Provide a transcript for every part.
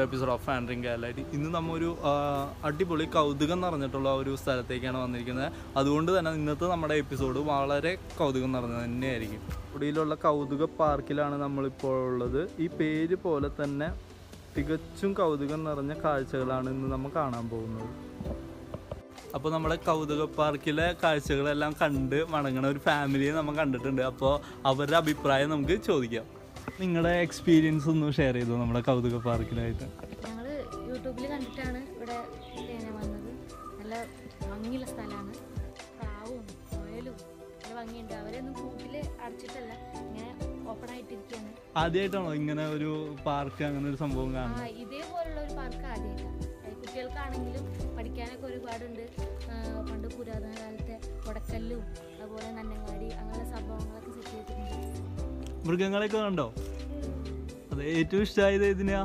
Episode of ആൻഡ്രിങ് gallery ഇന്ന് നമ്മ ഒരു ആ, അടിപൊളി കൗതുകം നിറഞ്ഞിട്ടുള്ള ഒരു സ്ഥലത്തേക്കാണ് വന്നിരിക്കുന്നത് അതുകൊണ്ട് തന്നെ ഇന്നത്തെ നമ്മുടെ എപ്പിസോഡ് വളരെ കൗതുകം നിറഞ്ഞത് തന്നെയായിരിക്കും ഇവിടെയുള്ള കൗതുക പാർക്കിലാണ് നമ്മളിപ്പോൾ ഉള്ളത് ഈ പേര് പോലെ തന്നെ തികച്ചും കൗതുകം നിറഞ്ഞ കാഴ്ചകളാണ് ഇന്ന് നമ്മൾ കാണാൻ പോകുന്നത് അപ്പോൾ നമ്മുടെ കൗതുക പാർക്കിലെ കാഴ്ചകളെല്ലാം കണ്ട് മടങ്ങണ ഒരു ഫാമിലിയെ നമ്മൾ കണ്ടിട്ടുണ്ട് അപ്പോൾ അവരുടെ അഭിപ്രായം നമുക്ക് ചോദിക്കാം നിങ്ങളുടെ എക്സ്പീരിയൻസ് ഒന്ന് ഷെയർ ചെയ്തു നമ്മുടെ കൗതുക പാർക്കിലായിട്ട് ഞങ്ങൾ യൂട്യൂബിൽ കണ്ടിട്ടാണ് ഇവിടെ പിന്നെ വന്നത് നല്ല ഭംഗിയുള്ള സ്ഥലമാണ് പ്രാവും മുയലും നല്ല ഭംഗിയുണ്ട് അവരെയൊന്നും കൂട്ടിൽ അടച്ചിട്ടല്ല ഇങ്ങനെ ഓപ്പൺ ആയിട്ടിരിക്കുകയാണ് ആദ്യമായിട്ടാണോ ഇങ്ങനെ ഒരു പാർക്ക് അങ്ങനെ ഒരു സംഭവം ആ കാണുന്നത് ഇതേപോലുള്ള ഒരു പാർക്ക് ആദ്യമായിട്ടാണ് കുട്ടികൾക്കാണെങ്കിലും പഠിക്കാനൊക്കെ ഒരുപാടുണ്ട് ആ, പണ്ട് പുരാതന കാലത്തെ കൊടക്കല്ലും അതുപോലെ നന്നങ്ങാടി അങ്ങനെയുള്ള സംഭവങ്ങളൊക്കെ സെറ്റ് ചെയ്തിട്ടുണ്ട് മൃഗങ്ങളെയൊക്കെ കണ്ടോ അത് ഏറ്റവും ഇഷ്ടമായത് ഏതിനാ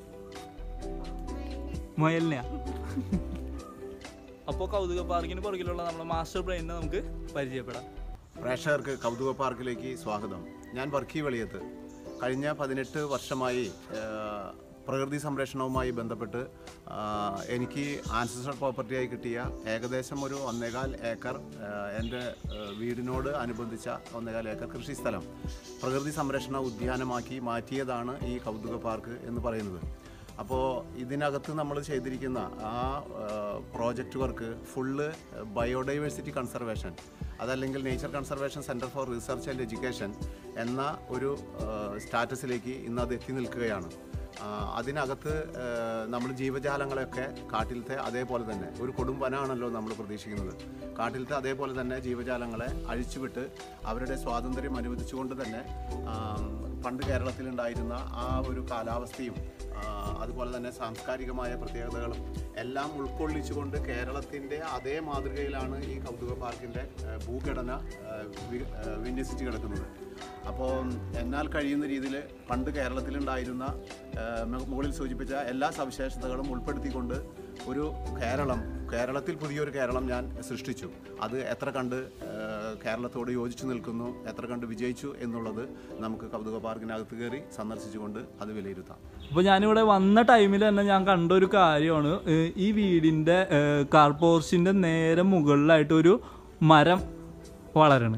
മുയലിനെയാ അപ്പോൾ കൗതുക പാർക്കിന് പുറകിലുള്ള നമ്മുടെ മാസ്റ്റർ ബ്രെയിനെ നമുക്ക് പരിചയപ്പെടാം പ്രേക്ഷകർക്ക് കൗതുക പാർക്കിലേക്ക് സ്വാഗതം ഞാൻ വർക്കി വെളിയത്ത് കഴിഞ്ഞ പതിനെട്ട് വർഷമായി ആ, പ്രകൃതി സംരക്ഷണവുമായി ബന്ധപ്പെട്ട് ആ, എനിക്ക് ആൻസിസ്റ്റർ പ്രോപ്പർട്ടിയായി കിട്ടിയ ഏകദേശം ഒരു ഒന്നേകാൽ ഏക്കർ ആ, എൻ്റെ ആ, വീടിനോട് അനുബന്ധിച്ച ഒന്നേകാൽ ഏക്കർ കൃഷിസ്ഥലം പ്രകൃതി സംരക്ഷണ ഉദ്യാനമാക്കി മാറ്റിയതാണ് ഈ കൗതുക പാർക്ക് എന്ന് പറയുന്നത് അപ്പോൾ ഇതിനകത്ത് നമ്മൾ ചെയ്തിരിക്കുന്ന ആ project work full biodiversity conservation അതല്ലെങ്കിൽ nature conservation centre for research and education എന്ന ഒരു സ്റ്റാറ്റസിലേക്ക് ഇന്ന് അത് എത്തി നിൽക്കുകയാണ് ആ, അതിനകത്ത് നമ്മൾ ജീവജാലങ്ങളെയൊക്കെ കാട്ടിലത്തെ അതേപോലെ തന്നെ ഒരു കൊടും വനമാണല്ലോ നമ്മൾ പ്രതീക്ഷിക്കുന്നത് കാട്ടിലത്തെ അതേപോലെ തന്നെ ജീവജാലങ്ങളെ അഴിച്ചുവിട്ട് അവരുടെ സ്വാതന്ത്ര്യം അനുവദിച്ചുകൊണ്ട് തന്നെ ആം, പണ്ട് കേരളത്തിലുണ്ടായിരുന്ന ആ ഒരു കാലാവസ്ഥയും ആ, അതുപോലെ തന്നെ സാംസ്കാരികമായ പ്രത്യേകതകളും എല്ലാം ഉൾക്കൊള്ളിച്ചുകൊണ്ട് കേരളത്തിൻ്റെ അതേ മാതൃകയിലാണ് ഈ കൗതുക പാർക്കിൻ്റെ ആ, ഭൂഘടന ആ, വി- ആ, വിന്യസിച്ച് കിടക്കുന്നത് അപ്പോൾ എന്നാൽ കഴിയുന്ന രീതിയിൽ പണ്ട് കേരളത്തിലുണ്ടായിരുന്ന ആ, മു- മുകളിൽ സൂചിപ്പിച്ച എല്ലാ സവിശേഷതകളും ഉൾപ്പെടുത്തിക്കൊണ്ട് ഒരു കേരളം കേരളത്തിൽ പുതിയൊരു കേരളം ഞാൻ സൃഷ്ടിച്ചു അത് എത്ര കണ്ട് ആ, കേരളത്തോട് യോജിച്ചു നിൽക്കുന്നു എത്ര കണ്ട് വിജയിച്ചു എന്നുള്ളത് നമുക്ക് കൗതുക പാർക്കിനകത്ത് കയറി സന്ദർശിച്ചുകൊണ്ട് അത് വിലയിരുത്താം അപ്പോൾ ഞാനിവിടെ വന്ന ടൈമിൽ തന്നെ ഞാൻ കണ്ട ഒരു കാര്യമാണ് ഏഹ് ഈ വീടിൻ്റെ കാർ പോർച്ചിൻ്റെ നേരെ മുകളിലായിട്ട് ഒരു മരം വളരണം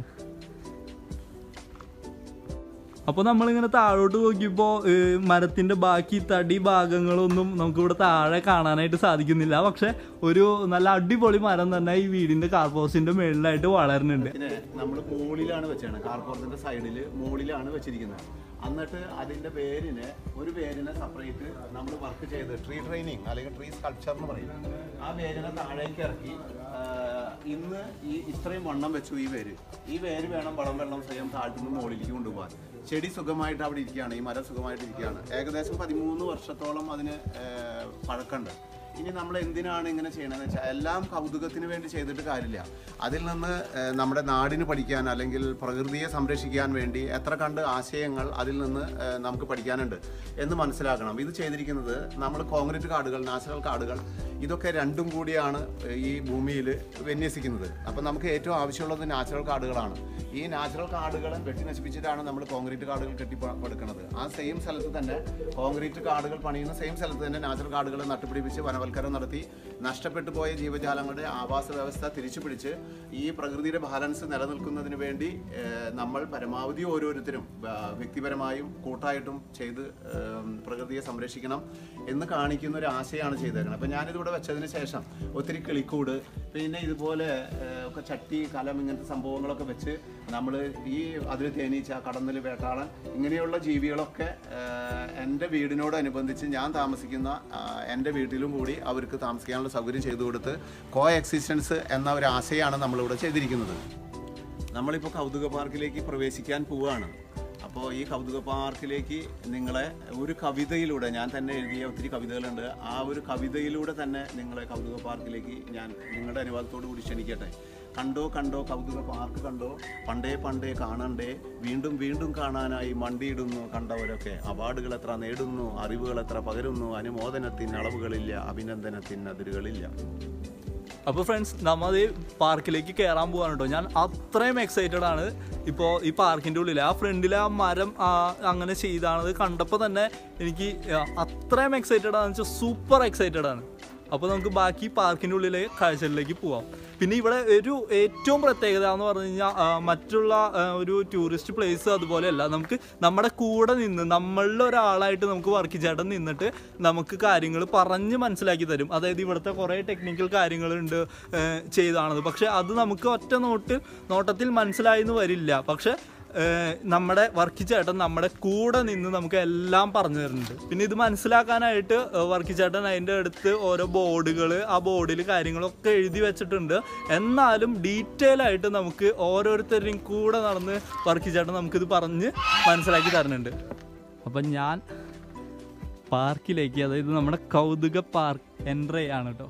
അപ്പോൾ നമ്മളിങ്ങനെ താഴോട്ട് നോക്കിയപ്പോൾ മരത്തിൻ്റെ ബാക്കി തടി ഭാഗങ്ങളൊന്നും നമുക്കിവിടെ താഴെ കാണാനായിട്ട് സാധിക്കുന്നില്ല പക്ഷെ ഒരു നല്ല അടിപൊളി മരം തന്നെ ഈ വീടിൻ്റെ കാർ പോർച്ചിൻ്റെ മുകളിലായിട്ട് വളരുന്നുണ്ട് പിന്നെ നമ്മൾ മുകളിലാണ് വെച്ചാണ് കാർപോറത്തിന്റെ സൈഡിൽ മുകളിലാണ് വെച്ചിരിക്കുന്നത് എന്നിട്ട് അതിന്റെ പേരിന് ഒരു പേരിനെ സെപ്പറേറ്റ് നമ്മൾ വർക്ക് ചെയ്ത് ട്രീ ട്രെയിനിങ് അല്ലെങ്കിൽ ട്രീ സ്കൾപ്ചർ എന്ന് പറയും ആ പേരിനെ താഴേക്ക് ഇറക്കി ആ, ഇന്ന് ഈ ഇത്രയും വണ്ണം വെച്ചു ഈ പേര് ഈ പേര് വേണം വളം വെള്ളം സ്വയം താഴ്ത്തുന്ന മുകളിലേക്ക് കൊണ്ടുപോകാൻ ചെടി സുഖമായിട്ട് അവിടെ ഇരിക്കുകയാണ് ഈ മരം സുഖമായിട്ട് ഇരിക്കുകയാണ് ഏകദേശം പതിമൂന്ന് വർഷത്തോളം അതിന് ആ, പഴക്കമുണ്ട് ഇനി നമ്മൾ എന്തിനാണ് ഇങ്ങനെ ചെയ്യണമെന്ന് വെച്ചാൽ എല്ലാം കൗതുകത്തിന് വേണ്ടി ചെയ്തിട്ട് കാര്യമില്ല അതിൽ നിന്ന് ഏഹ്, നമ്മുടെ നാടിന് പഠിക്കാൻ അല്ലെങ്കിൽ പ്രകൃതിയെ സംരക്ഷിക്കാൻ വേണ്ടി എത്ര കണ്ട് ആശയങ്ങൾ അതിൽ നിന്ന് ഏഹ്, നമുക്ക് പഠിക്കാനുണ്ട് എന്ന് മനസ്സിലാക്കണം ഇത് ചെയ്തിരിക്കുന്നത് നമ്മൾ കോൺക്രീറ്റ് കാടുകൾ നാച്ചുറൽ കാടുകൾ ഇതൊക്കെ രണ്ടും കൂടിയാണ് ഏഹ്, ഈ ഭൂമിയിൽ വിന്യസിക്കുന്നത് അപ്പം നമുക്ക് ഏറ്റവും ആവശ്യമുള്ളത് നാച്ചുറൽ കാടുകളാണ് ഈ നാച്ചുറൽ കാടുകളെ വെട്ടി നശിപ്പിച്ചിട്ടാണ് നമ്മൾ കോൺക്രീറ്റ് കാടുകൾ കെട്ടിപ്പടുക്കുന്നത് ആ സെയിം സ്ഥലത്ത് തന്നെ കോൺക്രീറ്റ് കാടുകൾ പണിയുന്ന സെയിം സ്ഥലത്ത് തന്നെ നാച്ചുറൽ കാടുകൾ നട്ടുപിടിപ്പിച്ച് വനവൽക്കരണം നടത്തി നഷ്ടപ്പെട്ടു പോയ ജീവജാലങ്ങളുടെ ആവാസ വ്യവസ്ഥ തിരിച്ചു പിടിച്ച് ഈ പ്രകൃതിയുടെ ബാലൻസ് നിലനിൽക്കുന്നതിന് വേണ്ടി ഏഹ്, നമ്മൾ പരമാവധി ഓരോരുത്തരും ആ, വ്യക്തിപരമായും കൂട്ടായിട്ടും ചെയ്ത് ഏം, പ്രകൃതിയെ സംരക്ഷിക്കണം എന്ന് കാണിക്കുന്ന ഒരു ആശയമാണ് ചെയ്തേക്കുന്നത് അപ്പം ഞാനിതിവിടെ വെച്ചതിന് ശേഷം ഒത്തിരി കിളിക്കൂട് പിന്നെ ഇതുപോലെ ഏഹ്, ഒക്കെ ചട്ടി കലം ഇങ്ങനത്തെ സംഭവങ്ങളൊക്കെ വെച്ച് നമ്മൾ ഈ അതിൽ തേനീച്ച കടന്നൽ വേട്ടാളൻ ഇങ്ങനെയുള്ള ജീവികളൊക്കെ ഏഹ്, എൻ്റെ വീടിനോടനുബന്ധിച്ച് ഞാൻ താമസിക്കുന്ന ആ, എൻ്റെ വീട്ടിലും കൂടി അവർക്ക് താമസിക്കാനുള്ള സൗകര്യം ചെയ്തു കൊടുത്ത് കോ എക്സിസ്റ്റൻസ് എന്ന ഒരു ആശയമാണ് നമ്മളിവിടെ ചെയ്തിരിക്കുന്നത് നമ്മളിപ്പോൾ കൗതുക പാർക്കിലേക്ക് പ്രവേശിക്കാൻ പോവുകയാണ് അപ്പോൾ ഈ കൗതുക പാർക്കിലേക്ക് നിങ്ങളെ ഒരു കവിതയിലൂടെ ഞാൻ തന്നെ എഴുതിയ ഒത്തിരി കവിതകളുണ്ട് ആ ഒരു കവിതയിലൂടെ തന്നെ നിങ്ങളെ കൗതുക പാർക്കിലേക്ക് ഞാൻ നിങ്ങളുടെ അനുവാദത്തോടു കൂടി ക്ഷണിക്കട്ടെ കണ്ടോ കണ്ടോ കൗതുക പാർക്ക് കണ്ടോ പണ്ടേ പണ്ടേ കാണണ്ടേ വീണ്ടും വീണ്ടും കാണാനായി മണ്ടിയിടുന്നു കണ്ടവരൊക്കെ അവാർഡുകൾ എത്ര നേടുന്നു അറിവുകൾ എത്ര പകരുന്നു അനുമോദനത്തിന് അളവുകളില്ല അഭിനന്ദനത്തിന് അതിരുകളില്ല അപ്പോൾ ഫ്രണ്ട്സ് നമ്മൾ ഈ പാർക്കിലേക്ക് കയറാൻ പോകാൻ കേട്ടോ ഞാൻ അത്രയും എക്സൈറ്റഡ് ആണ് ഇപ്പോൾ ഈ പാർക്കിൻ്റെ ഉള്ളിൽ ആ ഫ്രണ്ടിൽ ആ മരം ആ, അങ്ങനെ ചെയ്താണത് കണ്ടപ്പോൾ തന്നെ എനിക്ക് ആ, അത്രയും എക്സൈറ്റഡ് ആണെന്ന് വെച്ചാൽ സൂപ്പർ എക്സൈറ്റഡ് ആണ് അപ്പോൾ നമുക്ക് ബാക്കി പാർക്കിൻ്റെ ഉള്ളിലെ കാഴ്ചകളിലേക്ക് പോവാം പിന്നെ ഇവിടെ ഒരു ഏറ്റവും പ്രത്യേകത എന്ന് പറഞ്ഞു കഴിഞ്ഞാൽ ആ, മറ്റുള്ള ആ, ഒരു ടൂറിസ്റ്റ് പ്ലേസ് അതുപോലെയല്ല നമുക്ക് നമ്മുടെ കൂടെ നിന്ന് നമ്മളിൽ ഒരാളായിട്ട് നമുക്ക് വർക്ക് ചേട്ടൻ നിന്നിട്ട് നമുക്ക് കാര്യങ്ങൾ പറഞ്ഞ് മനസ്സിലാക്കി തരും അതായത് ഇവിടുത്തെ കുറേ ടെക്നിക്കൽ കാര്യങ്ങളുണ്ട് ആ, ചെയ്താണത് പക്ഷേ അത് നമുക്ക് ഒറ്റ നോട്ടിൽ നോട്ടത്തിൽ മനസ്സിലായി എന്ന് വരില്ല പക്ഷേ ഏഹ് നമ്മുടെ വർക്കി ചേട്ടൻ നമ്മുടെ കൂടെ നിന്ന് നമുക്ക് എല്ലാം പറഞ്ഞു തരുന്നുണ്ട് പിന്നെ ഇത് മനസ്സിലാക്കാനായിട്ട് ഏഹ് വർക്കി ചേട്ടൻ അതിൻ്റെ അടുത്ത് ഓരോ ബോർഡുകൾ ആ ബോർഡിൽ കാര്യങ്ങളൊക്കെ എഴുതി വെച്ചിട്ടുണ്ട് എന്നാലും ഡീറ്റെയിൽ ആയിട്ട് നമുക്ക് ഓരോരുത്തരുടെയും കൂടെ നടന്ന് വർക്കി ചേട്ടൻ നമുക്കിത് പറഞ്ഞ് മനസ്സിലാക്കി തരുന്നുണ്ട് അപ്പം ഞാൻ പാർക്കിലേക്ക് അതായത് നമ്മുടെ കൗതുക പാർക്ക് എൻട്രി ആണ് കേട്ടോ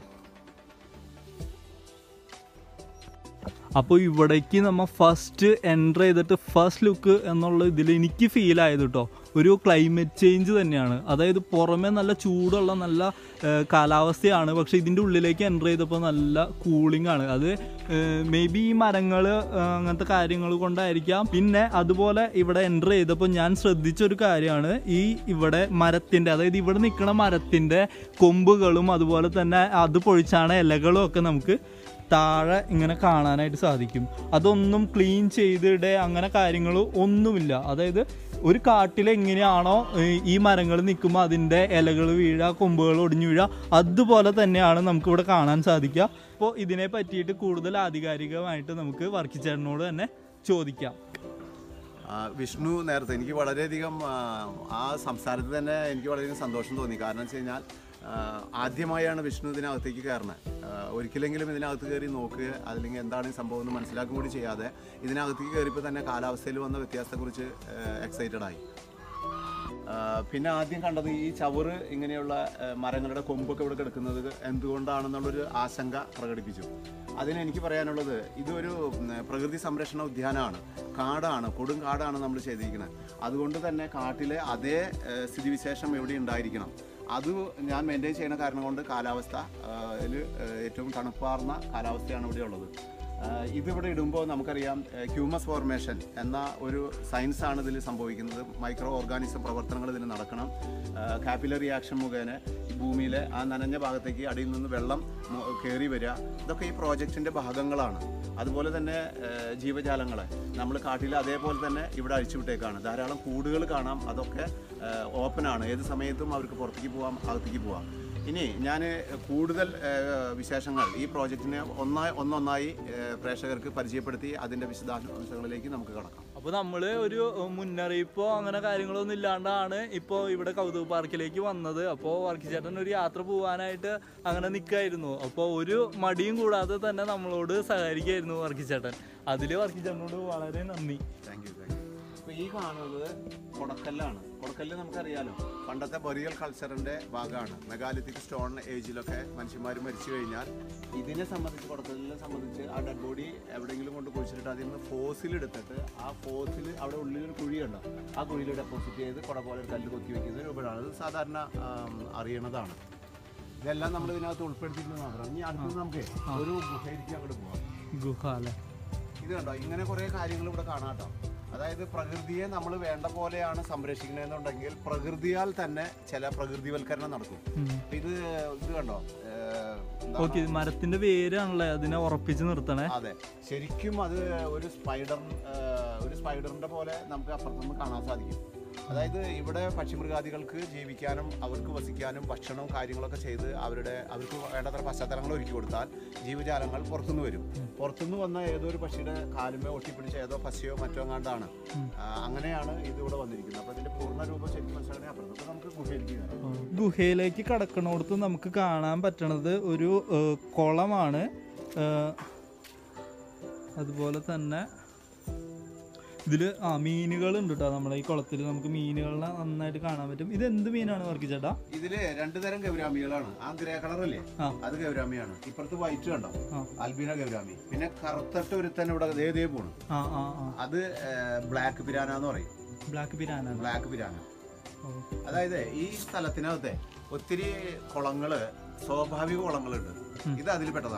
അപ്പോൾ ഇവിടേക്ക് നമ്മൾ ഫസ്റ്റ് എൻ്റർ ചെയ്തിട്ട് ഫസ്റ്റ് ലുക്ക് എന്നുള്ള ഇതിൽ എനിക്ക് ഫീൽ ആയത് കേട്ടോ ഒരു ക്ലൈമറ്റ് ചേഞ്ച് തന്നെയാണ് അതായത് പുറമേ നല്ല ചൂടുള്ള നല്ല ഏഹ്, കാലാവസ്ഥയാണ് പക്ഷേ ഇതിൻ്റെ ഉള്ളിലേക്ക് എൻ്റർ ചെയ്തപ്പോൾ നല്ല കൂളിംഗ് ആണ് അത് മേ ബി ഈ മരങ്ങൾ അങ്ങനത്തെ കാര്യങ്ങൾ കൊണ്ടായിരിക്കാം പിന്നെ അതുപോലെ ഇവിടെ എൻ്റർ ചെയ്തപ്പോൾ ഞാൻ ശ്രദ്ധിച്ച ഒരു കാര്യമാണ് ഈ ഇവിടെ മരത്തിൻ്റെ അതായത് ഇവിടെ നിൽക്കുന്ന മരത്തിൻ്റെ കൊമ്പുകളും അതുപോലെ തന്നെ അത് പൊഴിച്ചാണ് ഇലകളും ഒക്കെ നമുക്ക് താഴെ ഇങ്ങനെ കാണാനായിട്ട് സാധിക്കും അതൊന്നും ക്ലീൻ ചെയ്തിടെ അങ്ങനെ കാര്യങ്ങൾ ഒന്നുമില്ല അതായത് ഒരു കാട്ടിൽ എങ്ങനെയാണോ ഏഹ്, ഈ മരങ്ങൾ നിൽക്കുമ്പോൾ അതിൻ്റെ ഇലകൾ വീഴുക കൊമ്പുകൾ ഒടിഞ്ഞു വീഴുക അതുപോലെ തന്നെയാണ് നമുക്കിവിടെ കാണാൻ സാധിക്കുക അപ്പോൾ ഇതിനെ പറ്റിയിട്ട് കൂടുതൽ ആധികാരികമായിട്ട് നമുക്ക് വർക്കിച്ചേട്ടനോട് തന്നെ ചോദിക്കാം ആ, വിഷ്ണു നേരത്തെ എനിക്ക് വളരെയധികം ആ, ആ സംസാരത്തിൽ തന്നെ എനിക്ക് വളരെയധികം സന്തോഷം തോന്നി കാരണം വെച്ച് കഴിഞ്ഞാൽ ആ, ആദ്യമായാണ് വിഷ്ണു ഇതിനകത്തേക്ക് കയറുന്നത് ആ, ഒരിക്കലെങ്കിലും ഇതിനകത്ത് കയറി നോക്കുക അല്ലെങ്കിൽ എന്താണ് ഈ സംഭവം എന്ന് മനസ്സിലാക്കും കൂടി ചെയ്യാതെ ഇതിനകത്തേക്ക് കയറിയപ്പോൾ തന്നെ കാലാവസ്ഥയിൽ വന്ന വ്യത്യാസത്തെക്കുറിച്ച് എക്സൈറ്റഡ് ആയി ആ, പിന്നെ ആദ്യം കണ്ടത് ഈ ചവറ് ഇങ്ങനെയുള്ള ആ, മരങ്ങളുടെ കൊമ്പൊക്കെ ഇവിടെ കിടക്കുന്നത് എന്തുകൊണ്ടാണെന്നുള്ളൊരു ആശങ്ക പ്രകടിപ്പിച്ചു അതിന് എനിക്ക് പറയാനുള്ളത് ഇതൊരു ഉം, പ്രകൃതി സംരക്ഷണ ഉദ്യാനമാണ് കാടാണ് കൊടും കാടാണ് നമ്മൾ ചെയ്തിരിക്കുന്നത് അതുകൊണ്ട് തന്നെ കാട്ടിലെ അതേ ആ, സ്ഥിതിവിശേഷം ഇവിടെ ഉണ്ടായിരിക്കണം അത് ഞാൻ മെയിൻറ്റെയിൻ ചെയ്യുന്ന കാരണം കൊണ്ട് കാലാവസ്ഥ ആ, ല്, ആ, ഏറ്റവും തണുപ്പാർന്ന കാലാവസ്ഥയാണ് ഇവിടെ ഉള്ളത് ആഹ് ഇതിവിടെ ഇടുമ്പോൾ നമുക്കറിയാം ഹ്യൂമസ് ഫോർമേഷൻ എന്ന ഒരു സയൻസ് ആണ് ഇതിൽ സംഭവിക്കുന്നത് മൈക്രോ ഓർഗാനിസം പ്രവർത്തനങ്ങൾ ഇതിൽ നടക്കണം കാപ്പിലറി റിയാക്ഷൻ മുഖേന ഈ ഭൂമിയിലെ ആ നനഞ്ഞ ഭാഗത്തേക്ക് അടിയിൽ നിന്ന് വെള്ളം മു- കയറി വരിക ഇതൊക്കെ ഈ പ്രോജക്റ്റിൻ്റെ ഭാഗങ്ങളാണ് അതുപോലെ തന്നെ ആഹ് ജീവജാലങ്ങളെ നമ്മൾ കാട്ടിൽ അതേപോലെ തന്നെ ഇവിടെ അഴിച്ചുവിട്ടേക്കാണ് ധാരാളം കൂടുകൾ കാണാം അതൊക്കെ ഓപ്പണാണ് ഏത് സമയത്തും അവർക്ക് പുറത്തേക്ക് പോവാം അകത്തേക്ക് പോവാം ഇനി ഞാൻ കൂടുതൽ ഏഹ്, വിശേഷങ്ങൾ ഈ പ്രോജക്റ്റിനെ ഒന്നായി ഒന്നൊന്നായി ഏഹ്, പ്രേക്ഷകർക്ക് പരിചയപ്പെടുത്തി അതിൻ്റെ വിശദാംശങ്ങളിലേക്ക് നമുക്ക് കടക്കാം അപ്പോൾ നമ്മൾ ഒരു മുന്നറിയിപ്പോ അങ്ങനെ കാര്യങ്ങളൊന്നും ഇല്ലാണ്ടാണ് ഇപ്പോൾ ഇവിടെ കൗതുക പാർക്കിലേക്ക് വന്നത് അപ്പോൾ വർക്കി ചേട്ടൻ ഒരു യാത്ര പോകാനായിട്ട് അങ്ങനെ നിൽക്കായിരുന്നു അപ്പോൾ ഒരു മടിയും കൂടാതെ തന്നെ നമ്മളോട് സഹകരിക്കായിരുന്നു വർക്കി ചേട്ടൻ അതിൽ വർക്കി ചേട്ടനോട് വളരെ നന്ദി താങ്ക് യു താങ്ക് യു അപ്പോൾ ഈ കാണുന്നത് കൊടക്കല്ലാണ് കൊടക്കല്ല് നമുക്കറിയാലോ പണ്ടത്തെ ബൊറിയൽ കൾച്ചറിൻ്റെ ഭാഗമാണ് മെഗാലിത്തിക് സ്റ്റോൺ ഏജിലൊക്കെ മനുഷ്യന്മാർ മരിച്ചു കഴിഞ്ഞാൽ ഇതിനെ സംബന്ധിച്ച് കൊടക്കലിനെ സംബന്ധിച്ച് ആ ഡെഡ് ബോഡി എവിടെയെങ്കിലും കൊണ്ട് കുഴിച്ചിട്ട് അതിൽ നിന്ന് ഫോസിൽ എടുത്തിട്ട് ആ ഫോസിൽ അവിടെ ഉള്ളിലൊരു കുഴിയുണ്ടോ ആ കുഴിയിൽ ഡെപ്പോസിറ്റ് ചെയ്ത് കുട പോലെ ഒരു കല്ല് കൊത്തി വെക്കുന്ന രൂപമാണ് അത് സാധാരണ ആം, അറിയണതാണ് ഇതെല്ലാം നമ്മൾ ഇതിനകത്ത് ഉൾപ്പെടുത്തിയിട്ടുണ്ട് മാത്രം ഇനി അടുത്തത് നമുക്ക് ഒരു ഗുഹയിലേക്ക് അങ്ങോട്ട് പോകാം ഗുഹ അല്ലേ ഇത് കണ്ടോ ഇങ്ങനെ കുറേ കാര്യങ്ങൾ ഇവിടെ കാണാം കേട്ടോ അതായത് പ്രകൃതിയെ നമ്മൾ വേണ്ട പോലെയാണ് സംരക്ഷിക്കണമെന്നുണ്ടെങ്കിൽ പ്രകൃതിയാൽ തന്നെ ചില പ്രകൃതിവൽക്കരണം നടക്കും ഇപ്പൊ ഇത് ഇത് കണ്ടോ ഏഹ്, എന്താണ്? ഓക്കെ മരത്തിന്റെ വേരാണല്ലേ അതിനെ ഉറപ്പിച്ച് നിർത്തണേ അതെ ശരിക്കും അത് ഒരു സ്പൈഡർ ഏഹ്, ഒരു സ്പൈഡറിന്റെ പോലെ നമുക്ക് അപ്പുറത്തുനിന്ന് കാണാൻ സാധിക്കും അതായത് ഇവിടെ പക്ഷിമൃഗാദികൾക്ക് ജീവിക്കാനും അവർക്ക് വസിക്കാനും ഭക്ഷണവും കാര്യങ്ങളൊക്കെ ചെയ്ത് അവരുടെ അവർക്ക് വേണ്ടത്ര പശ്ചാത്തലങ്ങൾ ഒരുക്കി കൊടുത്താൽ ജീവജാലങ്ങൾ പുറത്തുനിന്ന് വരും പുറത്തുനിന്ന് വന്ന ഏതോ ഒരു പക്ഷിയുടെ കാലുമേ ഒട്ടിപ്പിടിച്ച ഏതോ പശയോ മറ്റോ എങ്ങാണ്ടാണ് ആ, അങ്ങനെയാണ് ഇത് ഇവിടെ വന്നിരിക്കുന്നത് അപ്പോൾ ഇതിന്റെ പൂർണ്ണ രൂപം ശരിക്കും മനസ്സിലാക്കണേ അപ്പുറത്ത് അപ്പോൾ നമുക്ക് ഗുഹയിലേക്ക് കയറാം ഗുഹയിലേക്ക് കടക്കണോടത്ത് നമുക്ക് കാണാൻ പറ്റണത് ഒരു ഏഹ്, കുളമാണ് ഏഹ്, അതുപോലെ തന്നെ ഇതിൽ ആ മീനുകളുണ്ട് കേട്ടോ നമ്മുടെ ഈ കുളത്തിൽ നമുക്ക് മീനുകളെ നന്നായിട്ട് കാണാൻ പറ്റും ഇത് എന്ത് മീനാണ് വർക്ക് ചേട്ടാ ഇതില് രണ്ടു തരം ഗൗരാമികളാണ് ആ ഗ്രേ കളറല്ലേ ആ. അത് ഗൗരാമിയാണ് ഇപ്പുറത്ത് വൈറ്റ് കണ്ടോ ആ. അൽബീന ഗൗരാമി പിന്നെ കറുത്തിട്ട് ഒരുത്തൻ ഇവിടെ ദേ ദേ പോണു ആ ആ ആ അത് ബ്ലാക്ക് പിരാന എന്ന് പറയും ബ്ലാക്ക് പിരാനാണ് ബ്ലാക്ക് പിരാന ഓ. അതായത് ഈ സ്ഥലത്തിനകത്തെ ഒത്തിരി കുളങ്ങള് സ്വാഭാവിക കുളങ്ങളുണ്ട് ഇത് അതിൽ പെട്ടതാണ്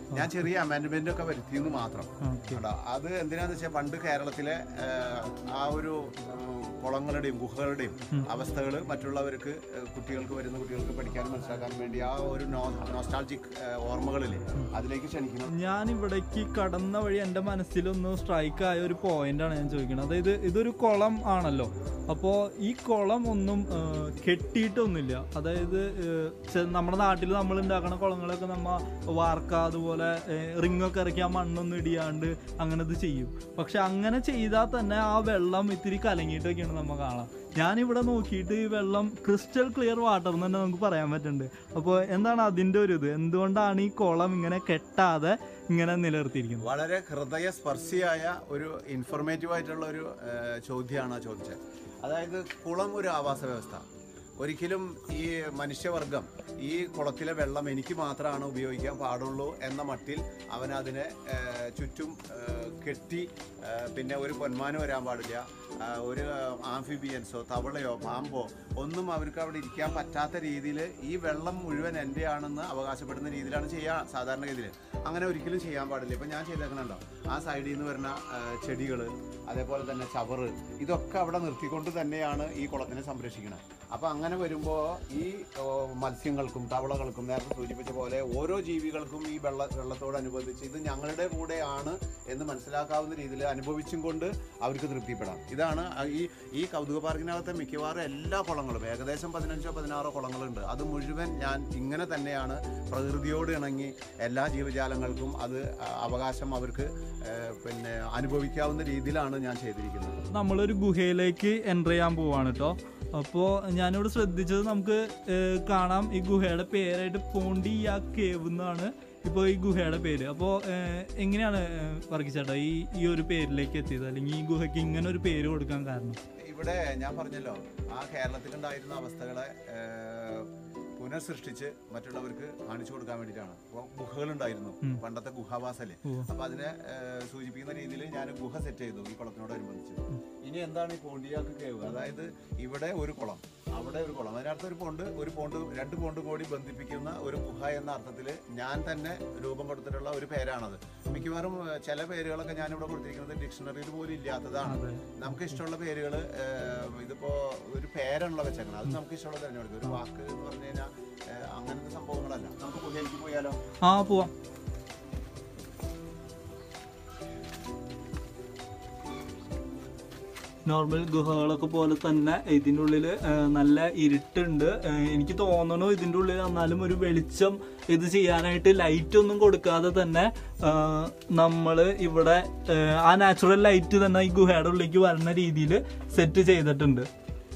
ഞാൻ ചെറിയ അമെൻഡ്മെന്റ് ഒക്കെ വരുത്തിയെന്ന് മാത്രം ഓക്കെ കേട്ടോ. അത് എന്തിനാന്ന് വെച്ചാൽ പണ്ട് കേരളത്തിലെ ആ, ആ ഒരു ഉം, കുളങ്ങളുടെയും ഗുഹകളുടെയും അവസ്ഥകൾ മറ്റുള്ളവർക്ക് ആ, കുട്ടികൾക്ക് വരുന്ന കുട്ടികൾക്ക് പഠിക്കാനും മനസ്സിലാക്കാനും വേണ്ടി ആ ഒരു നോസ്റ്റാൾജിക് ഓർമ്മകളിൽ അതിലേക്ക് ക്ഷണിക്കണം ഞാൻ ഇവിടേക്ക് കടന്ന വഴി എൻ്റെ മനസ്സിലൊന്ന് സ്ട്രൈക്ക് ആയ ഒരു പോയിന്റാണ് ഞാൻ ചോദിക്കുന്നത് അതായത് ഇതൊരു കുളം ആണല്ലോ അപ്പോൾ ഈ കുളം ഒന്നും ആ, കെട്ടിയിട്ടൊന്നുമില്ല അതായത് ആ, ചെ- നമ്മുടെ നാട്ടിൽ നമ്മൾ ഉണ്ടാക്കുന്ന കുളങ്ങളൊക്കെ നമ്മ വാർക്ക അതുപോലെ റിങ്ങൊക്കെ ഇറക്കി ആ മണ്ണൊന്നും ഇടിയാണ്ട് അങ്ങനെ ഇത് ചെയ്യും പക്ഷെ അങ്ങനെ ചെയ്താൽ തന്നെ ആ വെള്ളം ഇത്തിരി കലങ്ങിയിട്ടൊക്കെയാണ് നമ്മൾ കാണാം ഞാനിവിടെ നോക്കിയിട്ട് ഈ വെള്ളം ക്രിസ്റ്റൽ ക്ലിയർ വാട്ടർ എന്ന് തന്നെ നമുക്ക് പറയാൻ പറ്റുന്നുണ്ട് അപ്പോൾ എന്താണ് അതിൻ്റെ ഒരു ഇത് എന്തുകൊണ്ടാണ് ഈ കുളം ഇങ്ങനെ കെട്ടാതെ ഇങ്ങനെ നിലനിർത്തിയിരിക്കുന്നത് വളരെ ഹൃദയസ്പർശിയായ ഒരു ഇൻഫോർമേറ്റീവ് ആയിട്ടുള്ള ഒരു ഏഹ്, ചോദ്യമാണ് ചോദിച്ചത് അതായത് കുളം ഒരു ആവാസ വ്യവസ്ഥ ഒരിക്കലും ഈ മനുഷ്യവർഗം ഈ കുളത്തിലെ വെള്ളം എനിക്ക് മാത്രമാണ് ഉപയോഗിക്കാൻ പാടുള്ളൂ എന്ന മട്ടിൽ അവൻ അതിനെ ഏഹ്, ചുറ്റും ഏഹ്, കെട്ടി ഏഹ്, പിന്നെ ഒരു പൊന്മാന് വരാൻ പാടില്ല ആ, ഒരു ആംഫിബിയൻസോ തവളയോ പാമ്പോ ഒന്നും അവർക്ക് അവിടെ ഇരിക്കാൻ പറ്റാത്ത രീതിയിൽ ഈ വെള്ളം മുഴുവൻ എൻ്റെയാണെന്ന് അവകാശപ്പെടുന്ന രീതിയിലാണ് ചെയ്യുക സാധാരണഗതിയിൽ അങ്ങനെ ഒരിക്കലും ചെയ്യാൻ പാടില്ല ഇപ്പം ഞാൻ ചെയ്തേക്കണുണ്ടോ ആ സൈഡിൽ നിന്ന് വരുന്ന ചെടികൾ അതേപോലെ തന്നെ ചവറ് ഇതൊക്കെ അവിടെ നിർത്തിക്കൊണ്ട് തന്നെയാണ് ഈ കുളത്തിനെ സംരക്ഷിക്കുന്നത് അപ്പോൾ അങ്ങനെ വരുമ്പോൾ ഈ ഓ, മത്സ്യങ്ങൾക്കും തവളകൾക്കും നേരത്തെ സൂചിപ്പിച്ച പോലെ ഓരോ ജീവികൾക്കും ഈ വെള്ള വെള്ളത്തോടനുബന്ധിച്ച് ഇത് ഞങ്ങളുടെ കൂടെയാണ് എന്ന് മനസ്സിലാക്കാവുന്ന രീതിയിൽ അനുഭവിച്ചും കൊണ്ട് അവർക്ക് തൃപ്തിപ്പെടാം ഇതാണ് ആ- ഈ ഈ കൗതുക പാർക്കിനകത്തെ മിക്കവാറും എല്ലാ കുളങ്ങളും ഏകദേശം പതിനഞ്ചോ പതിനാറോ കുളങ്ങളുണ്ട് അത് മുഴുവൻ ഞാൻ ഇങ്ങനെ തന്നെയാണ് പ്രകൃതിയോട് ഇണങ്ങി എല്ലാ ജീവജാലങ്ങൾക്കും അത് ആ, അവകാശം അവർക്ക് ഏഹ്, പിന്നെ അനുഭവിക്കാവുന്ന രീതിയിലാണ് ഞാൻ ചെയ്തിരിക്കുന്നത് നമ്മളൊരു ഗുഹയിലേക്ക് എൻ്റർ ചെയ്യാൻ പോവാണ് കേട്ടോ അപ്പോൾ ഞാനിവിടെ ശ്രദ്ധിച്ചത് നമുക്ക് ഏഹ്, കാണാം ഈ ഗുഹയുടെ പേരായിട്ട് പോണ്ടിയ കേവ് എന്നാണ് ഇപ്പോൾ ഈ ഗുഹയുടെ പേര് അപ്പോൾ എങ്ങനെയാണ് വർക്കിച്ചേട്ടാ ഈ ഈ ഒരു പേരിലേക്ക് എത്തിയത് അല്ലെങ്കിൽ ഈ ഗുഹയ്ക്ക് ഇങ്ങനെ ഒരു പേര് കൊടുക്കാൻ കാരണം ഇവിടെ ഞാൻ പറഞ്ഞല്ലോ ആ കേരളത്തിലുണ്ടായിരുന്ന അവസ്ഥകളെ ഏഹ്, പുനഃസൃഷ്ടിച്ച് മറ്റുള്ളവർക്ക് കാണിച്ചു കൊടുക്കാൻ വേണ്ടിയിട്ടാണ് അപ്പോൾ ഗുഹകളുണ്ടായിരുന്നു പണ്ടത്തെ ഗുഹാവാസല്ലേ അപ്പൊ അതിനെ ഏഹ്, സൂചിപ്പിക്കുന്ന രീതിയിൽ ഞാൻ ഗുഹ സെറ്റ് ചെയ്തു ഈ കുളത്തിനോടനുബന്ധിച്ച് ഇനി എന്താണ് ഈ പോണ്ടിയാക്ക് കേവ് അതായത് ഇവിടെ ഒരു കുളം അവിടെ ഒരു കുളം അതിനർത്ഥം ഒരു പോണ്ട് ഒരു പോണ്ട് രണ്ട് പോണ്ടും കൂടി ബന്ധിപ്പിക്കുന്ന ഒരു ഗുഹ എന്ന അർത്ഥത്തിൽ ഞാൻ തന്നെ രൂപം കൊടുത്തിട്ടുള്ള ഒരു പേരാണത് മിക്കവാറും ഏഹ്, ചില പേരുകളൊക്കെ ഞാൻ ഇവിടെ കൊടുത്തിരിക്കുന്നത് ഡിക്ഷണറിയിൽ പോലും ഇല്ലാത്തതാണ് നമുക്ക് ഇഷ്ടമുള്ള പേരുകൾ ഇതിപ്പോ ഒരു പേരാണല്ലോ വെച്ചേക്കണം അത് നമുക്ക് ഇഷ്ടമുള്ള തിരഞ്ഞെടുക്കും ഒരു വാക്ക് എന്ന് പറഞ്ഞു കഴിഞ്ഞാൽ ഏഹ്, അങ്ങനത്തെ സംഭവങ്ങളല്ല നമുക്ക് ഗുഹയിലേക്ക് പോയാലോ ആ പോവാം നോർമൽ ഗുഹകളൊക്കെ പോലെ തന്നെ ഇതിൻ്റെ ഉള്ളിൽ നല്ല ഇരുട്ടുണ്ട് ഏഹ് എനിക്ക് തോന്നണു ഇതിൻ്റെ ഉള്ളിൽ എന്നാലും ഒരു വെളിച്ചം ഇത് ചെയ്യാനായിട്ട് ലൈറ്റ് ഒന്നും കൊടുക്കാതെ തന്നെ നമ്മൾ ഇവിടെ ഏഹ് ആ നാച്ചുറൽ ലൈറ്റ് തന്നെ ഈ ഗുഹയുടെ ഉള്ളിലേക്ക് വരുന്ന രീതിയിൽ സെറ്റ് ചെയ്തിട്ടുണ്ട്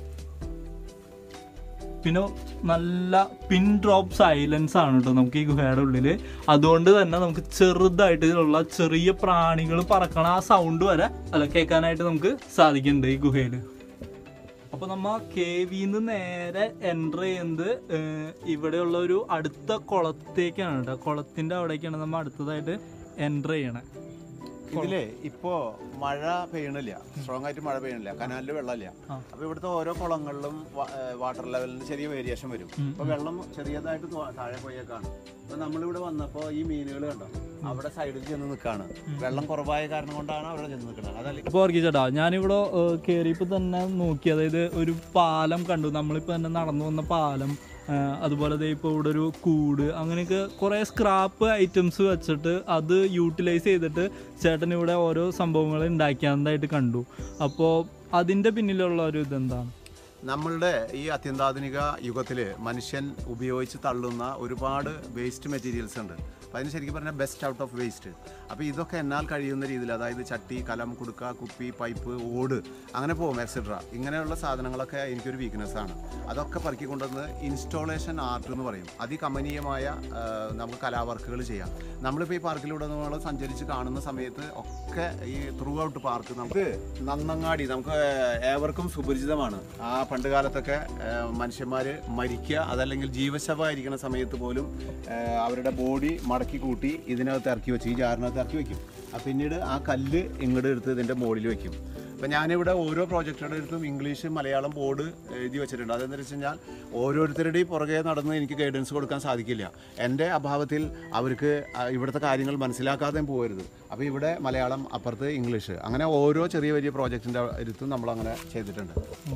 പിന്നെ നല്ല പിൻ ഡ്രോപ്പ് സൈലൻസ് ആണ് കേട്ടോ നമുക്ക് ഈ ഗുഹയുടെ ഉള്ളിൽ അതുകൊണ്ട് തന്നെ നമുക്ക് ചെറുതായിട്ട് ഇതിലുള്ള ചെറിയ പ്രാണികൾ പറക്കണ ആ സൗണ്ട് വരെ അല്ല കേൾക്കാനായിട്ട് നമുക്ക് സാധിക്കുന്നുണ്ട് ഈ ഗുഹയിൽ അപ്പൊ നമ്മ കെ വിന്ന് നേരെ എൻ്റർ ചെയ്യുന്നത് ഏഹ്, ഇവിടെയുള്ള ഒരു അടുത്ത കുളത്തേക്കാണ് കേട്ടോ കുളത്തിന്റെ അവിടേക്കാണ് നമ്മൾ അടുത്തതായിട്ട് എൻ്റർ ചെയ്യണേ ഇതിലേ ഇപ്പോ മഴ പെയ്യണില്ല സ്ട്രോങ് ആയിട്ട് മഴ പെയ്യണില്ല കനാലിൽ വെള്ളമില്ല ആ. അപ്പൊ ഇവിടുത്തെ ഓരോ കുളങ്ങളിലും വാട്ടർ ലെവലിന് ചെറിയ വേരിയേഷൻ വരും അപ്പൊ വെള്ളം ചെറിയതായിട്ട് ത- താഴെ പോയേക്കാണ് അപ്പൊ നമ്മളിവിടെ വന്നപ്പോ ഈ മീനുകൾ കണ്ടോ അവിടെ സൈഡിൽ ചെന്ന് നിൽക്കാണ് വെള്ളം കുറവായ കാരണം കൊണ്ടാണ് അവിടെ ചെന്ന് നിൽക്കുന്നത് അതല്ലെങ്കിൽ അപ്പോൾ ഓർക്കി ചേട്ടാ ഞാനിവിടെ കയറിയപ്പോൾ തന്നെ നോക്കി അതായത് ഒരു പാലം കണ്ടു നമ്മളിപ്പോൾ തന്നെ നടന്നു വന്ന പാലം ആ, അതുപോലെ ദേ ഇപ്പോൾ ഇവിടെ ഒരു കൂട് അങ്ങനെയൊക്കെ കുറേ സ്ക്രാപ്പ് ഐറ്റംസ് വെച്ചിട്ട് അത് യൂട്ടിലൈസ് ചെയ്തിട്ട് ചേട്ടൻ ഇവിടെ ഓരോ സംഭവങ്ങൾ ഉണ്ടാക്കിയതായിട്ട് കണ്ടു അപ്പോൾ അതിൻ്റെ പിന്നിലുള്ള ഒരു ഇതെന്താണ് നമ്മളുടെ ഈ അത്യന്താധുനിക യുഗത്തിൽ മനുഷ്യൻ ഉപയോഗിച്ച് തള്ളുന്ന ഒരുപാട് വേസ്റ്റ് മെറ്റീരിയൽസ് ഉണ്ട് അപ്പം അതിന് ശരിക്കും പറഞ്ഞാൽ ബെസ്റ്റ് ഔട്ട് ഓഫ് വേസ്റ്റ് അപ്പോൾ ഇതൊക്കെ എന്നാൽ കഴിയുന്ന രീതിയിൽ അതായത് ചട്ടി കലം കുടുക്ക കുപ്പി പൈപ്പ് ഓട് അങ്ങനെ പോകും എക്സെട്ര ഇങ്ങനെയുള്ള സാധനങ്ങളൊക്കെ എനിക്കൊരു വീക്ക്നെസ് ആണ് അതൊക്കെ പറക്കി കൊണ്ടുവന്ന് ഇൻസ്റ്റോളേഷൻ ആർട്ട് എന്ന് പറയും അതികമനീയമായ ആ, നമുക്ക് കലാവർക്കുകൾ ചെയ്യാം നമ്മളിപ്പോൾ ഈ പാർക്കിലൂടെ നമ്മൾ സഞ്ചരിച്ച് കാണുന്ന സമയത്ത് ഒക്കെ ഈ ത്രൂ ഔട്ട് പാർക്ക് നമുക്ക് നന്നങ്ങാടി നമുക്ക് ഏവർക്കും സുപരിചിതമാണ് ആ പണ്ട് കാലത്തൊക്കെ മനുഷ്യന്മാർ മരിക്കുക അതല്ലെങ്കിൽ ജീവശവമായിരിക്കുന്ന സമയത്ത് പോലും ആ, അവരുടെ ബോഡി മടക്കി കൂട്ടി ഇതിനകത്ത് ഇറക്കി വെച്ച് ഈ ജാറിനകത്ത് ഇറക്കി വെക്കും ആ പിന്നീട് ആ കല്ല് ഇങ്ങോട്ട് എടുത്ത് ഇതിൻ്റെ മുകളിൽ വെക്കും അപ്പം ഞാനിവിടെ ഓരോ പ്രോജക്റ്റുകളുടെ അടുത്തും ഇംഗ്ലീഷ് മലയാളം ബോർഡ് എഴുതി വെച്ചിട്ടുണ്ട് അതെന്ന് വെച്ച് കഴിഞ്ഞാൽ ഓരോരുത്തരുടെയും പുറകെ നടന്ന് എനിക്ക് ഗൈഡൻസ് കൊടുക്കാൻ സാധിക്കില്ല എൻ്റെ അഭാവത്തിൽ അവർക്ക് ആ, ഇവിടുത്തെ കാര്യങ്ങൾ മനസ്സിലാക്കാതെയും പോകരുത് അപ്പോൾ ഇവിടെ മലയാളം അപ്പുറത്ത് ഇംഗ്ലീഷ് അങ്ങനെ ഓരോ ചെറിയ വലിയ പ്രോജക്റ്റിൻ്റെ അടുത്തും നമ്മളങ്ങനെ ചെയ്തിട്ടുണ്ട്